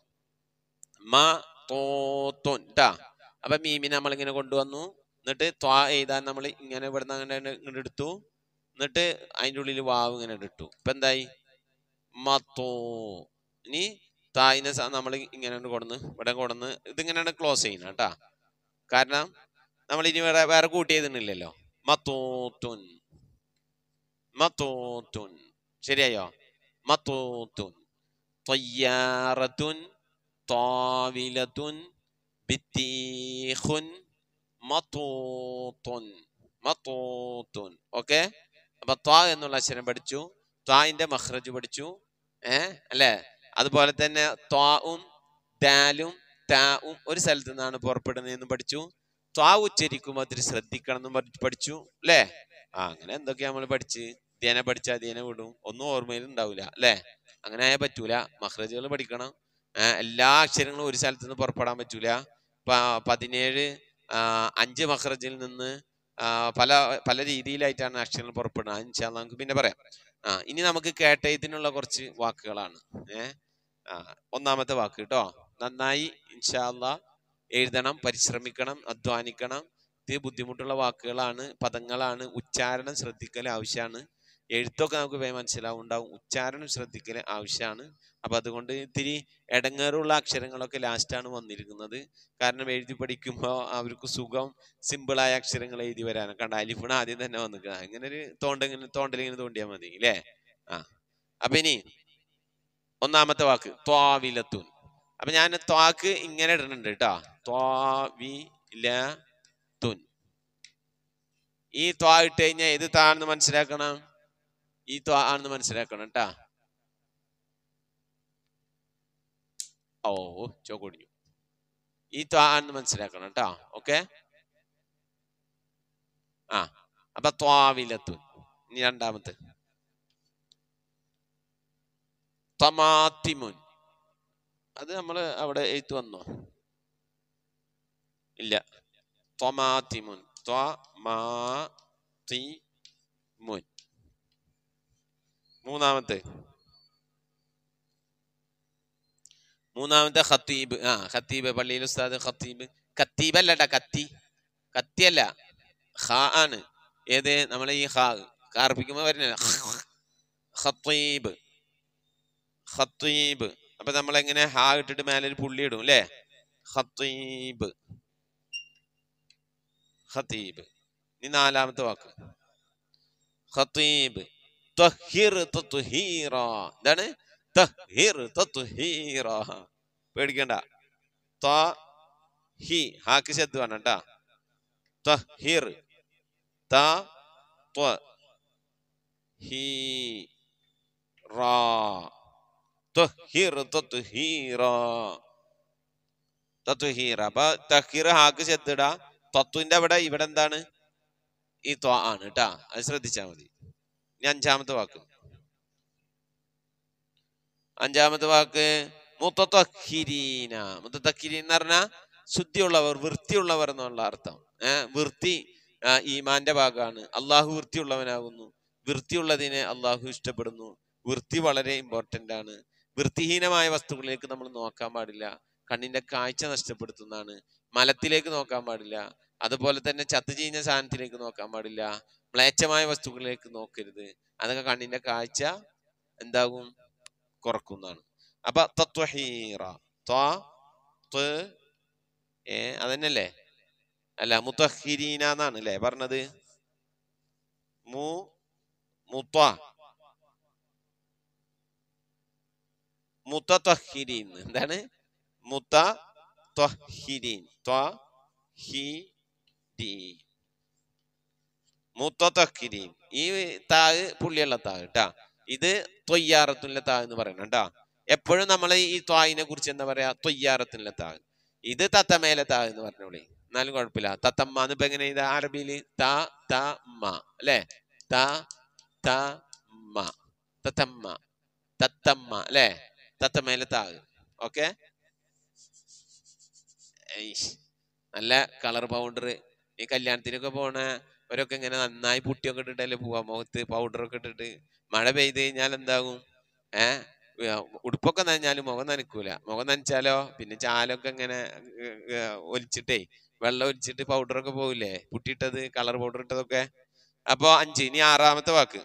മത്തൂത്തുൻ ട്ടാ അപ്പൊ മീമിനെ നമ്മൾ ഇങ്ങനെ കൊണ്ടുവന്നു എന്നിട്ട് ത്വാ എഴുതാൻ നമ്മൾ ഇങ്ങനെ ഇവിടുന്ന് അങ്ങനെ ഇങ്ങോട്ട് എടുത്തു എന്നിട്ട് അതിൻ്റെ ഉള്ളിൽ വാവ് ഇങ്ങനെ ഇട്ടു ഇപ്പൊ എന്തായി മത്തോ ഇനി തായിനെ നമ്മൾ ഇങ്ങനെ കൊടുന്ന് ഇവിടെ കൊടുന്ന് ഇതിങ്ങനെയാണ് ക്ലോസ് ചെയ്യുന്നത് കേട്ടാ കാരണം നമ്മൾ ഇനി വേറെ വേറെ കൂട്ടി എഴുതുന്നില്ലല്ലോ മത്തൂത്തുൻ മത്തൂത്തുൻ ശരിയായോ മത്തൂത്തുൻ ത്വയ്യാറത്തുൻ താവിലത്തുൻ ബിത്തീഖുൻ മത്തൂത്തുൻ മത്തൂത്തുൻ ഓക്കെ അപ്പൊ ത്വാ എന്നുള്ള അക്ഷരം പഠിച്ചു ത്വായിന്റെ മഹ്റജ് പഠിച്ചു ഏ അല്ലേ അതുപോലെ തന്നെ ത്വാവും ദാലും താവും ഒരു സ്ഥലത്ത് നിന്നാണ് പുറപ്പെടുന്നതെന്ന് പഠിച്ചു ത്വാ ഉച്ചരിക്കുമ്പോൾ അതിൽ ശ്രദ്ധിക്കണം എന്നും പഠി- പഠിച്ചു അല്ലേ ആ അങ്ങനെ എന്തൊക്കെയാ നമ്മൾ പഠിച്ച് ധ്യാന പഠിച്ചാൽ ധ്യാന വിടും ഒന്നും ഓർമ്മയിൽ ഉണ്ടാവില്ല അല്ലേ അങ്ങനെ ആയാൽ പറ്റൂല മഹ്റജുകൾ പഠിക്കണം ആ, എല്ലാ അക്ഷരങ്ങളും ഒരു സ്ഥലത്ത് നിന്ന് പുറപ്പെടാൻ പറ്റൂല പ- പതിനേഴ് ആ, അഞ്ച് മഹ്റജിൽ നിന്ന് ആ, പല പല രീതിയിലായിട്ടാണ് അക്ഷരങ്ങൾ പുറപ്പെടുന്നത് ഇൻഷാ അല്ലാ നമുക്ക് പിന്നെ പറയാം ആ ഇനി നമുക്ക് കേട്ടയത്തിനുള്ള കുറച്ച് വാക്കുകളാണ് ഏ ആ ഒന്നാമത്തെ വാക്ക് കേട്ടോ നന്നായി ഇൻഷാ അല്ലാ എഴുതണം പരിശ്രമിക്കണം അധ്വാനിക്കണം ഇത് ബുദ്ധിമുട്ടുള്ള വാക്കുകളാണ് പദങ്ങളാണ് ഉച്ചാരണം ശ്രദ്ധിക്കൽ ആവശ്യമാണ് എഴുത്തൊക്കെ നമുക്ക് വേഗം മനസ്സിലാവും ഉണ്ടാവും ഉച്ചാരണം ശ്രദ്ധിക്കൽ ആവശ്യമാണ് അപ്പൊ അതുകൊണ്ട് ഇത്തിരി ഇടങ്ങേറുള്ള അക്ഷരങ്ങളൊക്കെ ലാസ്റ്റാണ് വന്നിരിക്കുന്നത് കാരണം എഴുതി പഠിക്കുമ്പോൾ അവർക്ക് സുഖം സിമ്പിളായ അക്ഷരങ്ങൾ എഴുതി വരാൻ കണ്ട അലിഫിണ് ആദ്യം തന്നെ വന്നിക്കുക ഇങ്ങനെ ഒരു തോണ്ടിങ്ങനെ തോണ്ടലിങ്ങനെ തോണ്ടിയാൽ മതി അല്ലേ ആ അപ്പൊ ഇനി ഒന്നാമത്തെ വാക്ക് ത്വാവിലത്തുൻ അപ്പൊ ഞാൻ ത്വാക്ക് ഇങ്ങനെ ഇടുന്നുണ്ട് കേട്ടോ ത്വാവിലത്തുൻ ഈ ത്വാ ഇട്ട് കഴിഞ്ഞാൽ ഏത് താണെന്ന് മനസ്സിലാക്കണം ഈ ത്വാ ആണെന്ന് മനസ്സിലാക്കണം കേട്ടാ ഓ ചോക്കൊടിഞ്ഞു ഈ ത്വാ ആണെന്ന് മനസ്സിലാക്കണം കേട്ടോ ഓക്കെ ആ അപ്പൊ ത്വാവിലത്തുൻ ഇനി രണ്ടാമത്തെ തമാത്തിമുൻ അത് നമ്മൾ അവിടെ എഴുത്ത് വന്നോ ഇല്ല ത്വമാത്തിമുൻ ത്വമാത്തിമുൻ മൂന്നാമത്തെ മൂന്നാമത്തെ ഖത്തീബ് ആ ഖത്തീബ് പള്ളിയിൽ ഉസ്താദ് ഖത്തീബ് കത്തീബ് അല്ലടാ കത്തി കത്തിയല്ല ഖ ആണ് ഏത് നമ്മളെ ഈ ഖാ കാർപ്പിക്കുമ്പോ വരുന്ന ഖത്തീബ് ഖത്തീബ് അപ്പൊ നമ്മൾ എങ്ങനെ ഹാ ഇട്ടിട്ട് മേലെ ഒരു പുള്ളി ഇടും അല്ലേ ഖത്തീബ് ഖത്തീബ് ഇനി നാലാമത്തെ വാക്ക് ഖത്തീബ് തഹിർ തത്ഹീറ എന്താണ് തഹിർ തത്ഹീറ പേടിക്കണ്ട ത ഹി ഹാക്ക് ശബ്ദമാണ് കേട്ടാ തഹിർ ത ത്വ ഹീ റാ ത്വഹിർ ത്വഹീറ തത്വഹീറ അപ്പൊ തഹീർ ഹാക്ക് ചെത്തിട തത്വന്റെ അവിടെ ഇവിടെ എന്താണ് ഈ ത്വ ആണ് കേട്ടാ അത് ശ്രദ്ധിച്ചാ മതി ഇനി അഞ്ചാമത്തെ വാക്ക് അഞ്ചാമത്തെ വാക്ക് മുത്തത്തഖിരീന മുത്തത്തഖിരീൻ എന്ന് പറഞ്ഞാൽ ശുദ്ധിയുള്ളവർ വൃത്തിയുള്ളവർ എന്നുള്ള അർത്ഥം ഏഹ് വൃത്തി ആ, ഈമാന്റെ ഭാഗമാണ് അള്ളാഹു വൃത്തിയുള്ളവനാകുന്നു വൃത്തിയുള്ളതിനെ അള്ളാഹു ഇഷ്ടപ്പെടുന്നു വൃത്തി വളരെ ഇമ്പോർട്ടന്റ് ആണ് വൃത്തിഹീനമായ വസ്തുക്കളിലേക്ക് നമ്മൾ നോക്കാൻ പാടില്ല കണ്ണിന്റെ കാഴ്ച നഷ്ടപ്പെടുത്തുന്നതാണ് മലത്തിലേക്ക് നോക്കാൻ പാടില്ല അതുപോലെ തന്നെ ചത്തു ചീഞ്ഞ സാധനത്തിലേക്ക് നോക്കാൻ പാടില്ല മ്ലേച്ഛമായ വസ്തുക്കളിലേക്ക് നോക്കരുത് അതൊക്കെ കണ്ണിന്റെ കാഴ്ച എന്താകും കുറക്കുന്നതാണ് അപ്പൊ തത്വഹീറ ത്വാ ത് ഏ അതന്നെയല്ലേ അല്ല മുത്തഹിരീന എന്നാണ് അല്ലേ പറഞ്ഞത് മു മുത്ത മുത്തഹിരീൻ എന്താണ് മുത്ത ത്വഹിരീൻ ത്വ ഹി ഡി മുത്തഹിരീൻ ഈ താഴ് പുള്ളിയുള്ള താഴ് കേട്ടാ ഇത് തൊയ്യാറത്തുള്ള താഴ് എന്ന് പറയണം കേട്ടാ എപ്പോഴും നമ്മൾ ഈ ത്വായിനെ കുറിച്ച് എന്താ പറയാ തൊയ്യാറത്തുള്ള താഴ് ഇത് തത്തമേലെ താ എന്ന് പറഞ്ഞോളി എന്നാലും കുഴപ്പമില്ല തത്തമ്മ എന്ന് ഇപ്പൊ എങ്ങനെ ഇത് അറബിയില് ത ത മ അല്ലെ ത ത മ തത്തമ്മ തത്തമ്മ അല്ലെ തത്തമേലെ താ ഓക്കെ നല്ല കളർ പൗഡർ ഈ കല്യാണത്തിനൊക്കെ പോണ അവരൊക്കെ ഇങ്ങനെ നന്നായി പുട്ടിയൊക്കെ ഇട്ടിട്ടല്ലേ പോവാ മുഖത്ത് പൗഡറൊക്കെ ഇട്ടിട്ട് മഴ പെയ്ത് കഴിഞ്ഞാൽ എന്താകും ഏഹ് ഉടുപ്പൊക്കെ നനഞ്ഞാലും മുഖം നനക്കൂല മുഖം നനച്ചാലോ പിന്നെ ചാലൊക്കെ ഇങ്ങനെ ഏർ, ഏർ, ഒലിച്ചിട്ടേ വെള്ളം ഒലിച്ചിട്ട് പൗഡറൊക്കെ പോവില്ലേ പുട്ടിയിട്ടത് കളർ പൗഡർ ഇട്ടതൊക്കെ അപ്പൊ അഞ്ച് ഇനി ആറാമത്തെ വാക്ക്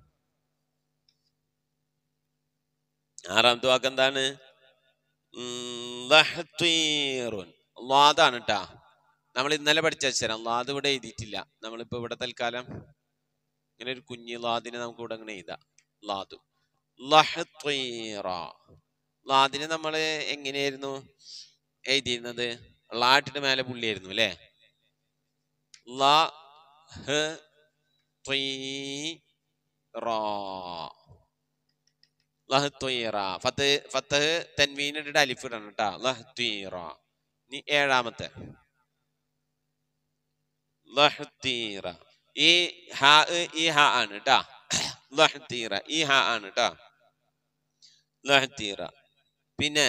ആറാമത്തെ വാക്ക് എന്താണ് ഉം, ലഹ്തീറുൻ. ലാദാണ് ട്ടാ നമ്മൾ ഇന്നലെ പഠിച്ച അക്ഷരം ലാദ് ഇവിടെ എഴുതിയിട്ടില്ല നമ്മളിപ്പോ ഇവിടെ തൽക്കാലം ഇങ്ങനെ ഒരു കുഞ്ഞു ലാദിനെ നമുക്ക് ഇവിടെ അങ്ങനെ എഴുതാം ലാദു ലഹ്തീറ ലാദിനെ നമ്മൾ എങ്ങനെയായിരുന്നു എഴുതിയിരുന്നത് ലാട്ടിന്റെ മേലെ പുള്ളിയായിരുന്നു അല്ലേ ല ഹ് ത്വീ റാ ലഹ്ത്വീറ ഫത്ത് ഫത്ത് തൻവീൻ ഇട്ടിട്ട് അലിഫ് ഇടണം കേട്ടാ ലഹ്ത്വീറ ഇനി ഏഴാമത്തെ ലഹ്തീറ ഈ ഹ ഈ ഹ ആണ് കേട്ടാ ലഹ്തീറ ഈ ഹ ആണ് കേട്ടാ ലഹ്തീറ പിന്നെ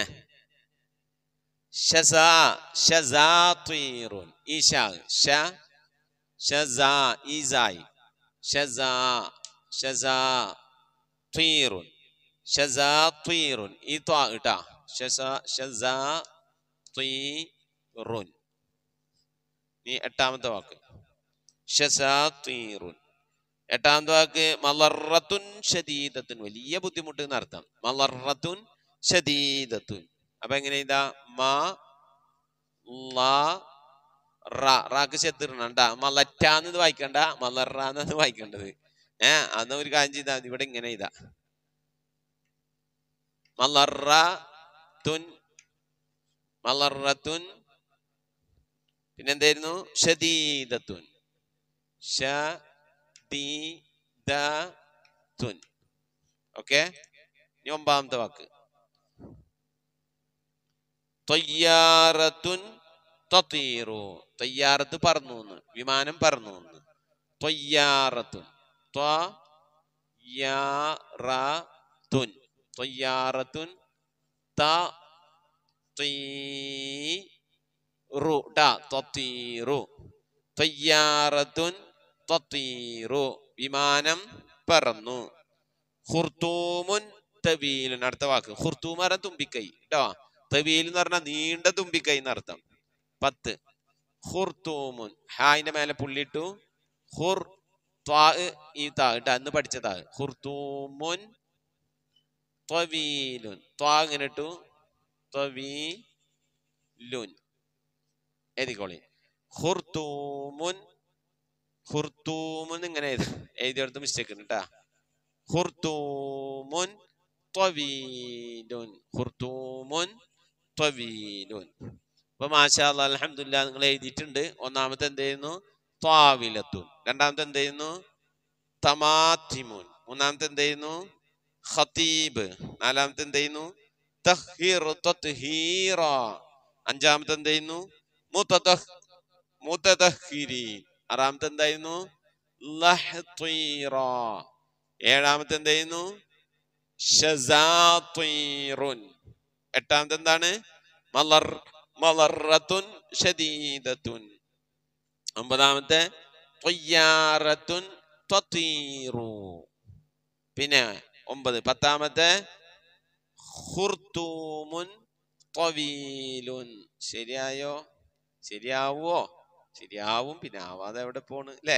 ഷസാ ഷസാത്വീറുൻ ഈ ഷ ഷ ഷസാ ഈസായി ഷസാ ഷസാ ത്വീറുൻ ഷസാ ത്വീറുൻ ഈ ത്വാ ഇട്ടാ ഷസാ ഷസാ ത്വീറുൻ ഈ എട്ടാമത്തെ വാക്ക് ഷസാ ത്വീറുൻ എട്ടാമത്തെ വാക്ക് മലറത്തുൻ ഷദീദത്തുൻ വലിയ ബുദ്ധിമുട്ട് എന്നർത്ഥം മലറത്തുൻ ഷദീദത്തുൻ അപ്പൊ എങ്ങനെ ഇതാ മാ ലാ റ റാക്ക് ചെത്തിടണം കേട്ടാ മലറ്റാന്ന് ഇത് വായിക്കണ്ട മലറാന്നത് വായിക്കേണ്ടത് ഏഹ് അന്ന് ഒരു കാര്യം ചെയ്താൽ മതി ഇവിടെ ഇങ്ങനെ ഇതാ മലറ തുൻ മലറത്തുൻ പിന്നെന്തായിരുന്നു ഷദീദത്തുൻ ഷദീദത്തുൻ ഓക്കെ ഇനി ഒമ്പതാമത്തെ വാക്ക് തൊയ്യാറത്തുൻ തത്തീറു തൊയ്യാറത്ത് പറന്നു എന്ന് വിമാനം പറന്നു എന്ന് തൊയ്യാറത്തുൻ ത്വയാറത്തുൻ തൊയ്യാറത്തുൻ ത തീറു ടാ തത്തീറു തൊയ്യാറത്തുൻ തത്തീറു വിമാനം പറന്നു ഹുർത്തൂമുൻ തവീലുൻ അടുത്ത വാക്ക് ഹുർത്തൂം പറഞ്ഞ തുമ്പിക്കൈ കേട്ടോ തവീൽ എന്ന് പറഞ്ഞാൽ നീണ്ട തുമ്പിക്കൈ എന്നർത്ഥം പത്ത് ഹുർത്തൂമുൻ ഹായിന്റെ മേലെ പുള്ളിട്ടു ഹുർ ത്വാ ഈ താ കേട്ടോ അന്ന് പഠിച്ചതാ ഹുർത്തൂമുൻ ത്വവീലുൻ ത്വാ ഇങ്ങനെ ഇട്ടു ത്വവീലുൻ എഴുതിക്കോളി ഹുർത്തൂമുൻ ഹുർത്തൂമുൻ ഇങ്ങനെ എഴുതി എഴുതിയെടുത്ത് മിസ്റ്റേക്ക് ഉണ്ട് കേട്ടാ ഹുർത്തൂമുൻ ത്വവീലുൻ ഹുർത്തൂമുൻ ത്വവീലുൻ അപ്പൊ മാഷാ അല്ലാ അൽഹംദുലില്ലാ നിങ്ങൾ എഴുതിയിട്ടുണ്ട് ഒന്നാമത്തെ എന്ത് ചെയ്യുന്നു ത്വാവിലത്തുൻ രണ്ടാമത്തെ എന്ത് ചെയ്യുന്നു തമാത്തിമുൻ മൂന്നാമത്തെ എന്ത് ചെയ്യുന്നു ഖതീബ് നാലാമത്തെ എന്ത് ചെയ്യുന്നു തഹ്ഹീർ തത്ഹീറ അഞ്ചാമത്തെ എന്ത് ചെയ്യുന്നു മുതതഹ് മുതതഹ്ഹിരീൻ ആറാമത്തെ എന്തായിരുന്നു ലഹ്തീറ ഏഴാമത്തെ എന്ത് ചെയ്യുന്നു ഷസാത്തീറുൻ എട്ടാമത്തെ എന്താണ് മലർ മലറത്തുൻ ഷദീദത്തുൻ ഒമ്പതാമത്തെ ത്വയ്യാറത്തുൻ ത്വതീറു പിന്നെ ഒമ്പത് പത്താമത്തെ ഖുർത്തൂമുൻ ത്വവീലുൻ ശരിയായോ ശരിയാവോ ശരിയാവും പിന്നെ ആവാതെ എവിടെ പോണ് അല്ലേ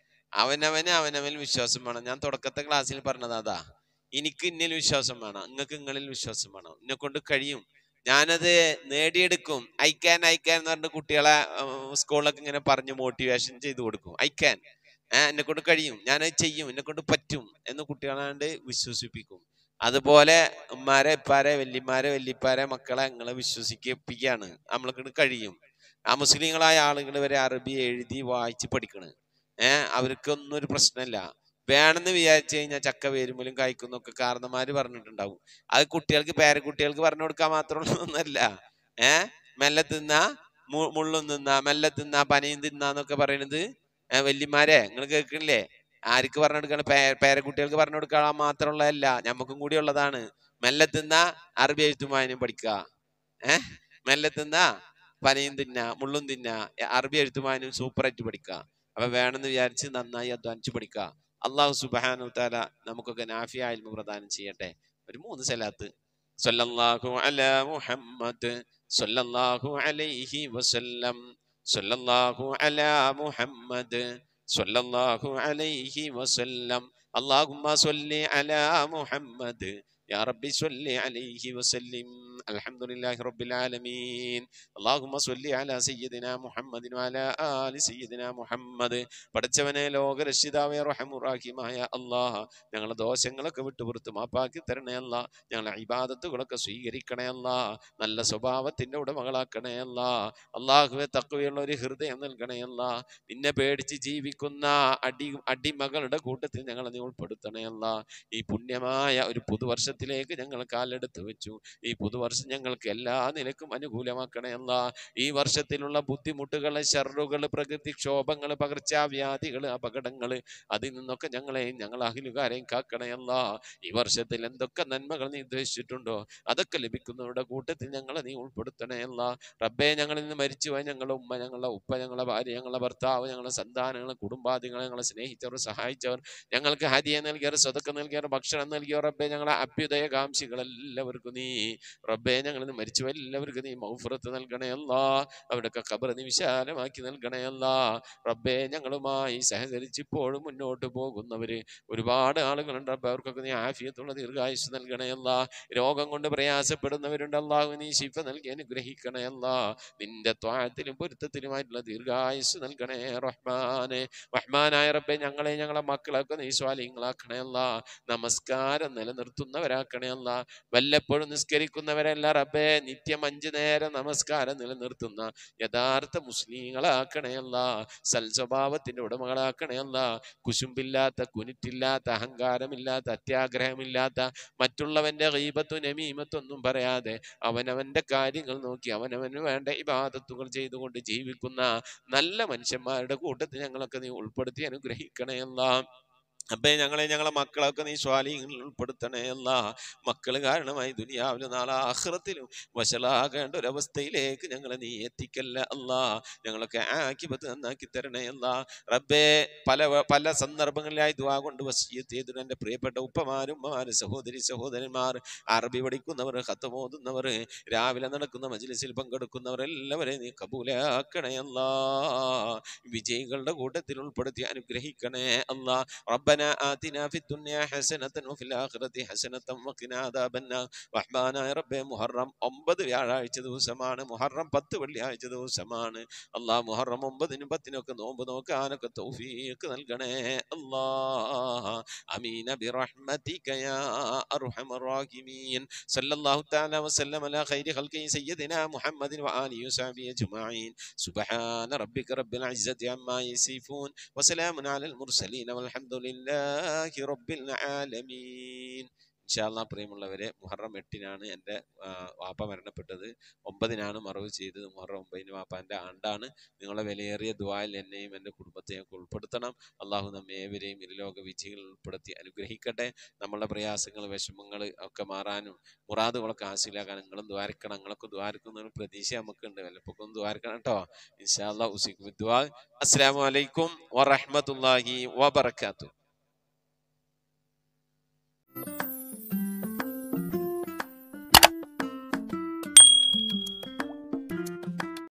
അവനവന് അവനവനിൽ വിശ്വാസം വേണം ഞാൻ തുടക്കത്തെ ക്ലാസ്സിൽ പറഞ്ഞത് അതാ എനിക്ക് ഇന്നിൽ വിശ്വാസം വേണം നിങ്ങൾക്ക് നിങ്ങളിൽ വിശ്വാസം വേണം എന്നെ കൊണ്ട് കഴിയും ഞാനത് നേടിയെടുക്കും ഐക്കാൻ ഐക്കാൻ എന്ന് പറഞ്ഞിട്ട് കുട്ടികളെ സ്കൂളിലൊക്കെ ഇങ്ങനെ പറഞ്ഞ് മോട്ടിവേഷൻ ചെയ്ത് കൊടുക്കും ഐക്കാൻ ഏഹ് എന്നെ കൊണ്ട് കഴിയും ഞാനത് ചെയ്യും എന്നെ കൊണ്ട് പറ്റും എന്ന് കുട്ടികളാണ്ട് വിശ്വസിപ്പിക്കും അതുപോലെ ഉമ്മാരെ ഇപ്പാരെ വല്യമാരെ വല്യപ്പാരെ മക്കളെ നിങ്ങളെ വിശ്വസിപ്പിക്കുകയാണ് നമ്മളെ കൊണ്ട് കഴിയും ആ മുസ്ലിങ്ങളായ ആളുകൾ വരെ അറബി എഴുതി വായിച്ച് പഠിക്കണ് ഏഹ് അവർക്കൊന്നും ഒരു പ്രശ്നമില്ല വേണമെന്ന് വിചാരിച്ചു കഴിഞ്ഞാൽ ചക്ക വേരുമ്പോലും കായ്ക്കുന്നൊക്കെ കാരണന്മാര് പറഞ്ഞിട്ടുണ്ടാവും അത് കുട്ടികൾക്ക് പേരക്കുട്ടികൾക്ക് പറഞ്ഞു കൊടുക്കാൻ മാത്രമുള്ളതൊന്നല്ല ഏഹ് മെല്ലെ തിന്നാ മു- മുള്ളും തിന്നാ മെല്ലെ തിന്നാ പനയും തിന്നാന്നൊക്കെ പറയുന്നത് ഏഹ് വല്യമാരെ നിങ്ങൾ കേൾക്കണില്ലേ ആർക്ക് പറഞ്ഞു കൊടുക്കണം പേ പേരക്കുട്ടികൾക്ക് പറഞ്ഞു കൊടുക്കാൻ മാത്രമുള്ളതല്ല ഞമ്മക്കും കൂടി ഉള്ളതാണ് മെല്ലെ തിന്നാ അറബി എഴുത്തും വായനയും പഠിക്കുക ഏഹ് മെല്ലെ തിന്നാ പനയും തിന്നാ മുള്ളും തിന്നാ എ- അറബി എഴുത്തും വായനയും സൂപ്പറായിട്ട് പഠിക്കുക അപ്പൊ വേണമെന്ന് വിചാരിച്ച് നന്നായി അധ്വാനിച്ച് പഠിക്കുക അള്ളാഹു സുബാനു താല നമുക്കൊക്കെ നാഫിയ ഇൽമു പ്രദാനം ചെയ്യട്ടെ ഒരു മൂന്ന് സ്ഥലത്ത് സല്ലല്ലാഹു അല മുഹമ്മദ് സല്ലല്ലാഹു അലൈഹി വസല്ലം സല്ലല്ലാഹു അല മുഹമ്മദ് സല്ലല്ലാഹു അലൈഹി വസല്ലം اللهم صل على محمد يا رب صل عليه وسلم الحمد لله رب العالمين اللهم صل على سيدنا محمد وعلى آل سيدنا محمد പഠിച്ചവനെ ലോകരക്ഷിതാവേ റഹമുറാഹിമായ അള്ളാഹ് ഞങ്ങളെ ദോഷങ്ങളൊക്കെ വിട്ടുപുറത്ത് മാപ്പാക്കി തരണേ അല്ല ഞങ്ങളെ ഇബാദത്തുകളൊക്കെ സ്വീകരിക്കണേ അല്ല നല്ല സ്വഭാവത്തിന്റെ ഉടമകളാക്കണേ അല്ല അള്ളാഹുവെ തക്കവയുള്ള ഒരു ഹൃദയം നൽകണേ അല്ല നിന്നെ പേടിച്ച് ജീവിക്കുന്ന അടി അടിമകളുടെ കൂട്ടത്തിൽ ഞങ്ങളെ നീ ഉൾപ്പെടുത്തണേ അല്ല ഈ പുണ്യമായ ഒരു പുതുവർഷത്തിലേക്ക് ഞങ്ങൾ കാലെടുത്ത് വെച്ചു ഈ പുതുവർഷം ഞങ്ങൾക്ക് എല്ലാ നിലക്കും അനുകൂലമാക്കണേ അല്ല ഈ വർഷത്തിലുള്ള ബുദ്ധിമുട്ടുകള് ഷറുകൾ പ്രകൃതിക്ഷോഭങ്ങൾ പകർച്ചവ്യാധികൾ അപകടങ്ങൾ അതിൽ നിന്നൊക്കെ ഞങ്ങളെയും ഞങ്ങൾ അഹിലുകാരെയും കാക്കണയല്ല ഈ വർഷത്തിൽ എന്തൊക്കെ നന്മകൾ നീ ഉദ്ദേശിച്ചിട്ടുണ്ടോ അതൊക്കെ ലഭിക്കുന്നവരുടെ കൂട്ടത്തിൽ ഞങ്ങളെ നീ ഉൾപ്പെടുത്തണയല്ല റബ്ബെ ഞങ്ങളിൽ നിന്ന് മരിച്ചുപോയ ഞങ്ങളുടെ ഉമ്മ ഞങ്ങളുടെ ഉപ്പ ഞങ്ങളുടെ ഭാര്യ ഞങ്ങളുടെ ഭർത്താവ് ഞങ്ങളുടെ സന്താനങ്ങൾ കുടുംബാദികളെ ഞങ്ങളെ സ്നേഹിച്ചവർ സഹായിച്ചവർ ഞങ്ങൾക്ക് ഹരിയ നൽകിയവർ സ്വതക്കം നൽകിയവർ ഭക്ഷണം നൽകിയവർ റബ്ബെ ഞങ്ങളെ അഭ്യുദയകാംക്ഷികളെല്ലാവർക്കും നീ റബ്ബെ ഞങ്ങളിൽ നിന്ന് മരിച്ചു എല്ലാവർക്കും നീ മൗഫറത്ത് നൽകണയല്ല അവരുടെയൊക്കെ ഖബർ നീ വിശാലമാക്കി നൽകണയല്ല റബ്ബെ ഞങ്ങളുമായി സഹകരിച്ച് ഇപ്പോഴും മുന്നോട്ട് പോകുന്നവര് ഒരുപാട് ആളുകളുണ്ട് റബ്ബെ അവർക്കൊക്കെ നീ ആഫിയത്തുള്ള ദീർഘായുസ് നൽകണയല്ല രോഗം കൊണ്ട് പ്രയാസപ്പെടുന്നവരുണ്ട് അള്ളാഹു നീ ശിഫ നൽകി അനുഗ്രഹിക്കണയല്ല നിന്റെ ത്വാഴത്തിലും പൊരുത്തത്തിലുമായിട്ടുള്ള ദീർഘായുസ് നൽകണേ റഹ്മാനെ റഹ്മാനായ റബ്ബെ ഞങ്ങളെ ഞങ്ങളെ മക്കളൊക്കെ നീ സ്വാലിങ്ങളാക്കണയല്ല നമസ്കാരം നിലനിർത്തുന്നവരാക്കണയല്ല വല്ലപ്പോഴും നിസ്കരിക്കുന്നവരല്ല റബ്ബെ നിത്യം അഞ്ചു നേരം നമസ്കാരം നിലനിർത്തുന്ന യഥാർത്ഥ മുസ്ലിങ്ങളാക്കണയല്ല സൽസ്വഭാവത്തിന്റെ ഉടമകളാക്കണയല്ല കുശുമ്പില്ലാത്ത കുനിറ്റില്ലാത്ത അഹങ്കാരമില്ലാത്ത അത്യാഗ്രഹമില്ലാത്ത മറ്റുള്ളവന്റെ ഗീബത്തും നമീമത്തൊന്നും പറയാതെ അവനവന്റെ കാര്യങ്ങൾ നോക്കി അവനവന് വേണ്ട ഇബാദത്തുകൾ ചെയ്തുകൊണ്ട് ജീവിക്കുന്ന നല്ല മനുഷ്യന്മാരുടെ കൂട്ടത്തിൽ ഞങ്ങളൊക്കെ നീ ഉൾപ്പെടുത്തി അനുഗ്രഹിക്കണയല്ല അപ്പേ ഞങ്ങളെ ഞങ്ങളെ മക്കളൊക്കെ നീ സ്വാലിങ്ങളിൽ ഉൾപ്പെടുത്തണേ അല്ല മക്കൾ കാരണമായി ദുനിയാവിലും നാളെ ആഹ്റത്തിലും വഷളാകേണ്ട ഒരവസ്ഥയിലേക്ക് ഞങ്ങളെ നീ എത്തിക്കല്ല അല്ല ഞങ്ങളൊക്കെ ആക്കിപത്ത് നന്നാക്കി തരണേ അല്ല റബ്ബേ പല വ- പല സന്ദർഭങ്ങളിലായി ദുവാ കൊണ്ട് വസീയത്ത് ചെയ്തിട്ട് എൻ്റെ പ്രിയപ്പെട്ട ഉപ്പമാരും ഉമ്മമാരും സഹോദരി സഹോദരന്മാർ അറബി പഠിക്കുന്നവർ ഹത്തമോതുന്നവർ രാവിലെ നടക്കുന്ന മജ്ലിസിൽ പങ്കെടുക്കുന്നവർ എല്ലാവരെയും നീ കബൂലാക്കണേ അല്ല വിജയികളുടെ കൂട്ടത്തിൽ ഉൾപ്പെടുത്തി അനുഗ്രഹിക്കണേ അല്ല ربنا آتنا في الدنيا حسنة وفي الآخرة حسنة وقنا عذاب النار റഹ്മാനായ റബ്ബെ മുഹറം ഒമ്പത് വ്യാഴാഴ്ച ദിവസമാണ് മുഹറം പത്ത് വെള്ളിയാഴ്ച ദിവസമാണ് അല്ലാ മുഹറം ഒമ്പതിനും പത്തിനും ഒക്കെ നോമ്പ് നോക്കാനൊക്കെ തൗഫീഖ് നൽകണേ അല്ലാ അമീന ബിറഹ്മതിക യാ അർഹമർ റാഹിമീൻ സല്ലല്ലാഹു തആല വസല്ലം അലാ ഖൈരി ഖൽഖി സയ്യിദിനാ മുഹമ്മദിൻ വആലിഹി വസഹബിഹി അജ്മഈൻ സുബ്ഹാന റബ്ബിക റബ്ബിൽ ഇസ്സതി അമ്മാ യസിഫൂൻ وسلام على المرسلين والحمد لله ലല്ലാഹി റബ്ബിൽ ആലമീൻ ഇൻഷാല്ലാ പ്രിയമുള്ളവരെ മുഹറം എട്ടിനാണ് എൻ്റെ ആ, വാപ്പ മരണപ്പെട്ടത് ഒമ്പതിനാണ് മറവ് ചെയ്തത് മുഹറം ഒമ്പതിന് വാപ്പാൻ്റെ ആണ്ടാണ് നിങ്ങളെ വിലയേറിയ ദ്വായിൽ എന്നെയും എൻ്റെ കുടുംബത്തെയും ഒക്കെ ഉൾപ്പെടുത്തണം അള്ളാഹു നമ്മെ ഏവരെയും ഇരുലോക വിജയികൾ ഉൾപ്പെടുത്തി അനുഗ്രഹിക്കട്ടെ നമ്മളുടെ പ്രയാസങ്ങൾ വിഷമങ്ങൾ ഒക്കെ മാറാനും മുറാദുകളൊക്കെ ഹാസിലാക്കാനും നിങ്ങളും ദ്വാരക്കണം നിങ്ങളൊക്കെ ദ്വാരക്കുന്നതിന് പ്രതീക്ഷ നമുക്കുണ്ട് വല്ലപ്പൊക്കെ ഒന്ന് ദ്വാരക്കണം കേട്ടോ ഇൻഷാല്ലാ ഉസിഖ് വിദ്വാ അസ്സലാമു അലൈക്കും വറഹ്മത്തുള്ളാഹി വബറകാതുഹു